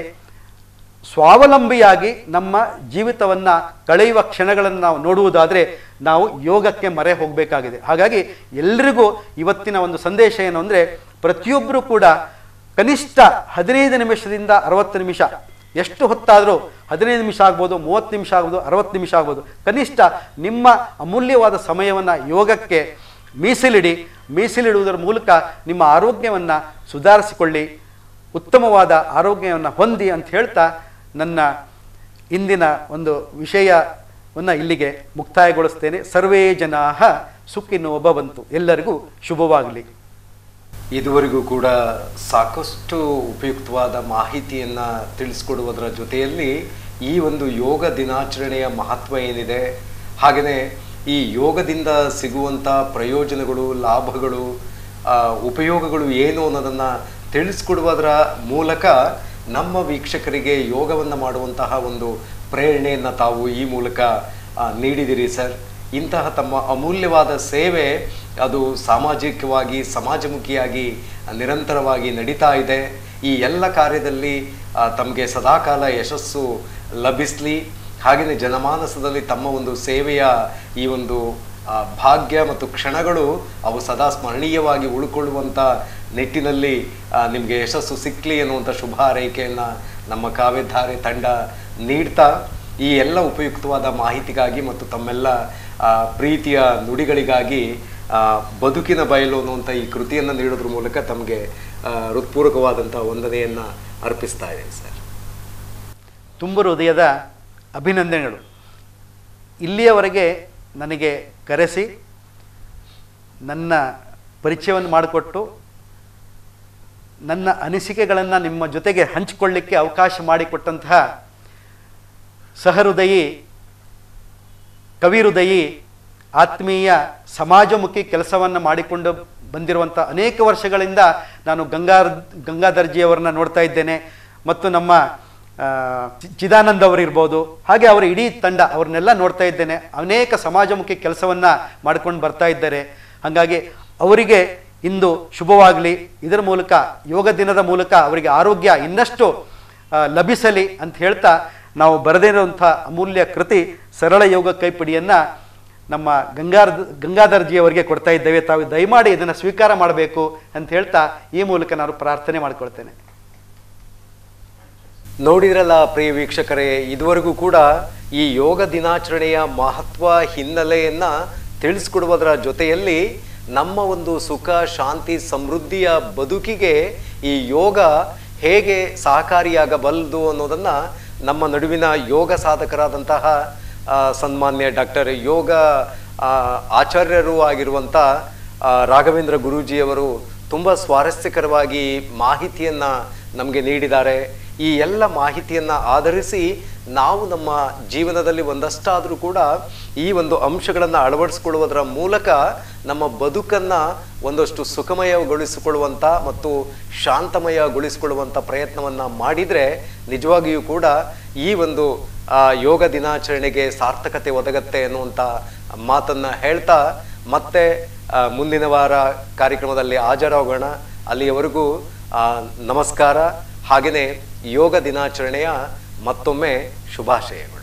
ಸ್ವಾವಲಂಬಿಯಾಗಿ ನಮ್ಮ ಜೀವಿತವನ್ನು ಕಳೆಯುವ ಕ್ಷಣಗಳನ್ನು ನಾವು ನೋಡುವುದಾದರೆ ನಾವು ಯೋಗಕ್ಕೆ ಮರೆ ಹೋಗಬೇಕಾಗಿದೆ ಹಾಗಾಗಿ ಎಲ್ರಿಗೂ ಇವತ್ತಿನ ಒಂದು ಸಂದೇಶ ಏನು ಅಂದರೆ ಪ್ರತಿಯೊಬ್ಬರೂ ಕೂಡ ಕನಿಷ್ಠ ಹದಿನೈದು ನಿಮಿಷದಿಂದ ಅರವತ್ತು ನಿಮಿಷ ಎಷ್ಟು ಹೊತ್ತಾದರೂ ಹದಿನೈದು ನಿಮಿಷ ಆಗ್ಬೋದು ಮೂವತ್ತು ನಿಮಿಷ ಆಗ್ಬೋದು ಅರವತ್ತು ನಿಮಿಷ ಆಗ್ಬೋದು ಕನಿಷ್ಠ ನಿಮ್ಮ ಅಮೂಲ್ಯವಾದ ಸಮಯವನ್ನು ಯೋಗಕ್ಕೆ ಮೀಸಲಿಡಿ ಮೀಸಲಿಡುವುದರ ಮೂಲಕ ನಿಮ್ಮ ಆರೋಗ್ಯವನ್ನು ಸುಧಾರಿಸಿಕೊಳ್ಳಿ ಉತ್ತಮವಾದ ಆರೋಗ್ಯವನ್ನು ಹೊಂದಿ ಅಂತ ಹೇಳ್ತಾ ನನ್ನ ಇಂದಿನ ಒಂದು ವಿಷಯವನ್ನು ಇಲ್ಲಿಗೆ ಮುಕ್ತಾಯಗೊಳಿಸ್ತೇನೆ ಸರ್ವೇ ಜನಾ ಸುಖಿನೋ ಭವಂತು ಎಲ್ಲರಿಗೂ ಶುಭವಾಗಲಿ ಇದುವರೆಗೂ ಕೂಡ ಸಾಕಷ್ಟು ಉಪಯುಕ್ತವಾದ ಮಾಹಿತಿಯನ್ನ ತಿಳಿಸ್ಕೊಡುವುದರ ಜೊತೆಯಲ್ಲಿ ಈ ಒಂದು ಯೋಗ ದಿನಾಚರಣೆಯ ಮಹತ್ವ ಏನಿದೆ ಹಾಗೆಯೇ ಈ ಯೋಗದಿಂದ ಸಿಗುವಂಥ ಪ್ರಯೋಜನಗಳು ಲಾಭಗಳು ಆ, ಉಪಯೋಗಗಳು ಏನು ಅನ್ನೋದನ್ನು ತಿಳಿಸ್ಕೊಡುವುದರ ಮೂಲಕ ನಮ್ಮ ವೀಕ್ಷಕರಿಗೆ ಯೋಗವನ್ನು ಮಾಡುವಂತಹ ಒಂದು ಪ್ರೇರಣೆಯನ್ನು ತಾವು ಈ ಮೂಲಕ ಆ, ನೀಡಿದಿರಿ ಸರ್ ಇಂತಹ ತಮ್ಮ ಅಮೂಲ್ಯವಾದ ಸೇವೆ ಅದು ಸಾಮಾಜಿಕವಾಗಿ ಸಮಾಜಮುಖಿಯಾಗಿ ನಿರಂತರವಾಗಿ ನಡೀತಾ ಇದೆ ಈ ಎಲ್ಲ ಕಾರ್ಯದಲ್ಲಿ ತಮಗೆ ಸದಾಕಾಲ ಯಶಸ್ಸು ಲಭಿಸಲಿ ಹಾಗೆಯೇ ಜನಮಾನಸದಲ್ಲಿ ತಮ್ಮ ಒಂದು ಸೇವೆಯ ಈ ಒಂದು ಆ, ಭಾಗ್ಯ ಮತ್ತು ಕ್ಷಣಗಳು ಅವು ಸದಾ ಸ್ಮರಣೀಯವಾಗಿ ಉಳ್ಕೊಳ್ಳುವಂಥ ನಿಟ್ಟಿನಲ್ಲಿ ನಿಮಗೆ ಯಶಸ್ಸು ಸಿಕ್ಕಲಿ ಅನ್ನುವಂಥ ಶುಭ ಹಾರೈಕೆಯನ್ನು ನಮ್ಮ ಕಾವ್ಯಧಾರೆ ತಂಡ ನೀಡ್ತಾ ಈ ಎಲ್ಲ ಉಪಯುಕ್ತವಾದ ಮಾಹಿತಿಗಾಗಿ ಮತ್ತು ತಮ್ಮೆಲ್ಲ ಆ, ಪ್ರೀತಿಯ ನುಡಿಗಳಿಗಾಗಿ ಆ, ಬದುಕಿನ ಬಯಲು ಅನ್ನುವಂಥ ಈ ಕೃತಿಯನ್ನು ನೀಡೋದ್ರ ಮೂಲಕ ತಮಗೆ ಆ, ಹೃತ್ಪೂರ್ವಕವಾದಂಥ ವಂದನೆಯನ್ನು ಅರ್ಪಿಸ್ತಾ ಇದ್ದೀನಿ ಸರ್ ತುಂಬ ಹೃದಯದ ಅಭಿನಂದನೆಗಳು ಇಲ್ಲಿಯವರೆಗೆ ನನಗೆ ಕರೆಸಿ ನನ್ನ ಪರಿಚಯವನ್ನು ಮಾಡಿಕೊಟ್ಟು ನನ್ನ ಅನಿಸಿಕೆಗಳನ್ನು ನಿಮ್ಮ ಜೊತೆಗೆ ಹಂಚಿಕೊಳ್ಳಿಕ್ಕೆ ಅವಕಾಶ ಮಾಡಿಕೊಟ್ಟಂತಹ ಸಹೃದಯಿ ಕವಿಹೃದಯಿ ಆತ್ಮೀಯ ಸಮಾಜಮುಖಿ ಕೆಲಸವನ್ನು ಮಾಡಿಕೊಂಡು ಬಂದಿರುವಂಥ ಅನೇಕ ವರ್ಷಗಳಿಂದ ನಾನು ಗಂಗಾರ್ ಗಂಗಾಧರ್ಜಿಯವರನ್ನ ನೋಡ್ತಾ ಇದ್ದೇನೆ ಮತ್ತು ನಮ್ಮ ಆ, ಚಿ- ಚಿದಾನಂದ್ ಅವರಿರ್ಬೋದು ಹಾಗೆ ಅವರ ಇಡೀ ತಂಡ ಅವ್ರನ್ನೆಲ್ಲ ನೋಡ್ತಾ ಇದ್ದೇನೆ ಅನೇಕ ಸಮಾಜಮುಖಿ ಕೆಲಸವನ್ನು ಮಾಡ್ಕೊಂಡು ಬರ್ತಾ ಇದ್ದಾರೆ ಹಾಗಾಗಿ ಅವರಿಗೆ ಇಂದು ಶುಭವಾಗಲಿ ಇದರ ಮೂಲಕ ಯೋಗ ದಿನದ ಮೂಲಕ ಅವರಿಗೆ ಆರೋಗ್ಯ ಇನ್ನಷ್ಟು ಆ, ಲಭಿಸಲಿ ಅಂತ ಹೇಳ್ತಾ ನಾವು ಬರೆದಿರುವಂಥ ಅಮೂಲ್ಯ ಕೃತಿ ಸರಳ ಯೋಗ ಕೈಪಿಡಿಯನ್ನು ನಮ್ಮ ಗಂಗಾರ್ ಗಂಗಾಧರ್ಜಿಯವರಿಗೆ ಕೊಡ್ತಾ ಇದ್ದೇವೆ ತಾವು ದಯಮಾಡಿ ಇದನ್ನು ಸ್ವೀಕಾರ ಮಾಡಬೇಕು ಅಂತ ಹೇಳ್ತಾ ಈ ಮೂಲಕ ನಾನು ಪ್ರಾರ್ಥನೆ ಮಾಡ್ಕೊಳ್ತೇನೆ ನೋಡಿದ್ರಲ್ಲ ಪ್ರಿಯ ವೀಕ್ಷಕರೇ ಇದುವರೆಗೂ ಕೂಡ ಈ ಯೋಗ ದಿನಾಚರಣೆಯ ಮಹತ್ವ ಹಿನ್ನೆಲೆಯನ್ನ ತಿಳಿಸ್ಕೊಡುವುದರ ಜೊತೆಯಲ್ಲಿ ನಮ್ಮ ಒಂದು ಸುಖ ಶಾಂತಿ ಸಮೃದ್ಧಿಯ ಬದುಕಿಗೆ ಈ ಯೋಗ ಹೇಗೆ ಸಹಕಾರಿಯಾಗಬಲ್ಲದು ಅನ್ನೋದನ್ನ ನಮ್ಮ ನಡುವಿನ ಯೋಗ ಸಾಧಕರಾದಂತಹ ಆ, ಸನ್ಮಾನ್ಯ ಡಾಕ್ಟರ್ ಯೋಗ ಆ, ಆಚಾರ್ಯರು ಆಗಿರುವಂಥ ಆ, ರಾಘವೇಂದ್ರ ಗುರೂಜಿಯವರು ತುಂಬ ಸ್ವಾರಸ್ಯಕರವಾಗಿ ಮಾಹಿತಿಯನ್ನ ನಮಗೆ ನೀಡಿದ್ದಾರೆ ಈ ಎಲ್ಲ ಮಾಹಿತಿಯನ್ನ ಆಧರಿಸಿ ನಾವು ನಮ್ಮ ಜೀವನದಲ್ಲಿ ಒಂದಷ್ಟಾದರೂ ಕೂಡ ಈ ಒಂದು ಅಂಶಗಳನ್ನು ಅಳವಡಿಸಿಕೊಳ್ಳುವುದರ ಮೂಲಕ ನಮ್ಮ ಬದುಕನ್ನ ಒಂದಷ್ಟು ಸುಖಮಯಗೊಳಿಸಿಕೊಳ್ಳುವಂಥ ಮತ್ತು ಶಾಂತಮಯಗೊಳಿಸಿಕೊಳ್ಳುವಂಥ ಪ್ರಯತ್ನವನ್ನ ಮಾಡಿದರೆ ನಿಜವಾಗಿಯೂ ಕೂಡ ಈ ಒಂದು ಆ, ಯೋಗ ದಿನಾಚರಣೆಗೆ ಸಾರ್ಥಕತೆ ಒದಗತ್ತೆ ಅನ್ನುವಂಥ ಮಾತನ್ನ ಹೇಳ್ತಾ ಮತ್ತೆ ಆ, ಮುಂದಿನ ವಾರ ಕಾರ್ಯಕ್ರಮದಲ್ಲಿ ಹಾಜರಾಗೋಣ ಅಲ್ಲಿಯವರೆಗೂ ಆ, ನಮಸ್ಕಾರ ಹಾಗೆಯೇ ಯೋಗ ದಿನಾಚರಣೆಯ ಮತ್ತೊಮ್ಮೆ ಶುಭಾಶಯಗಳು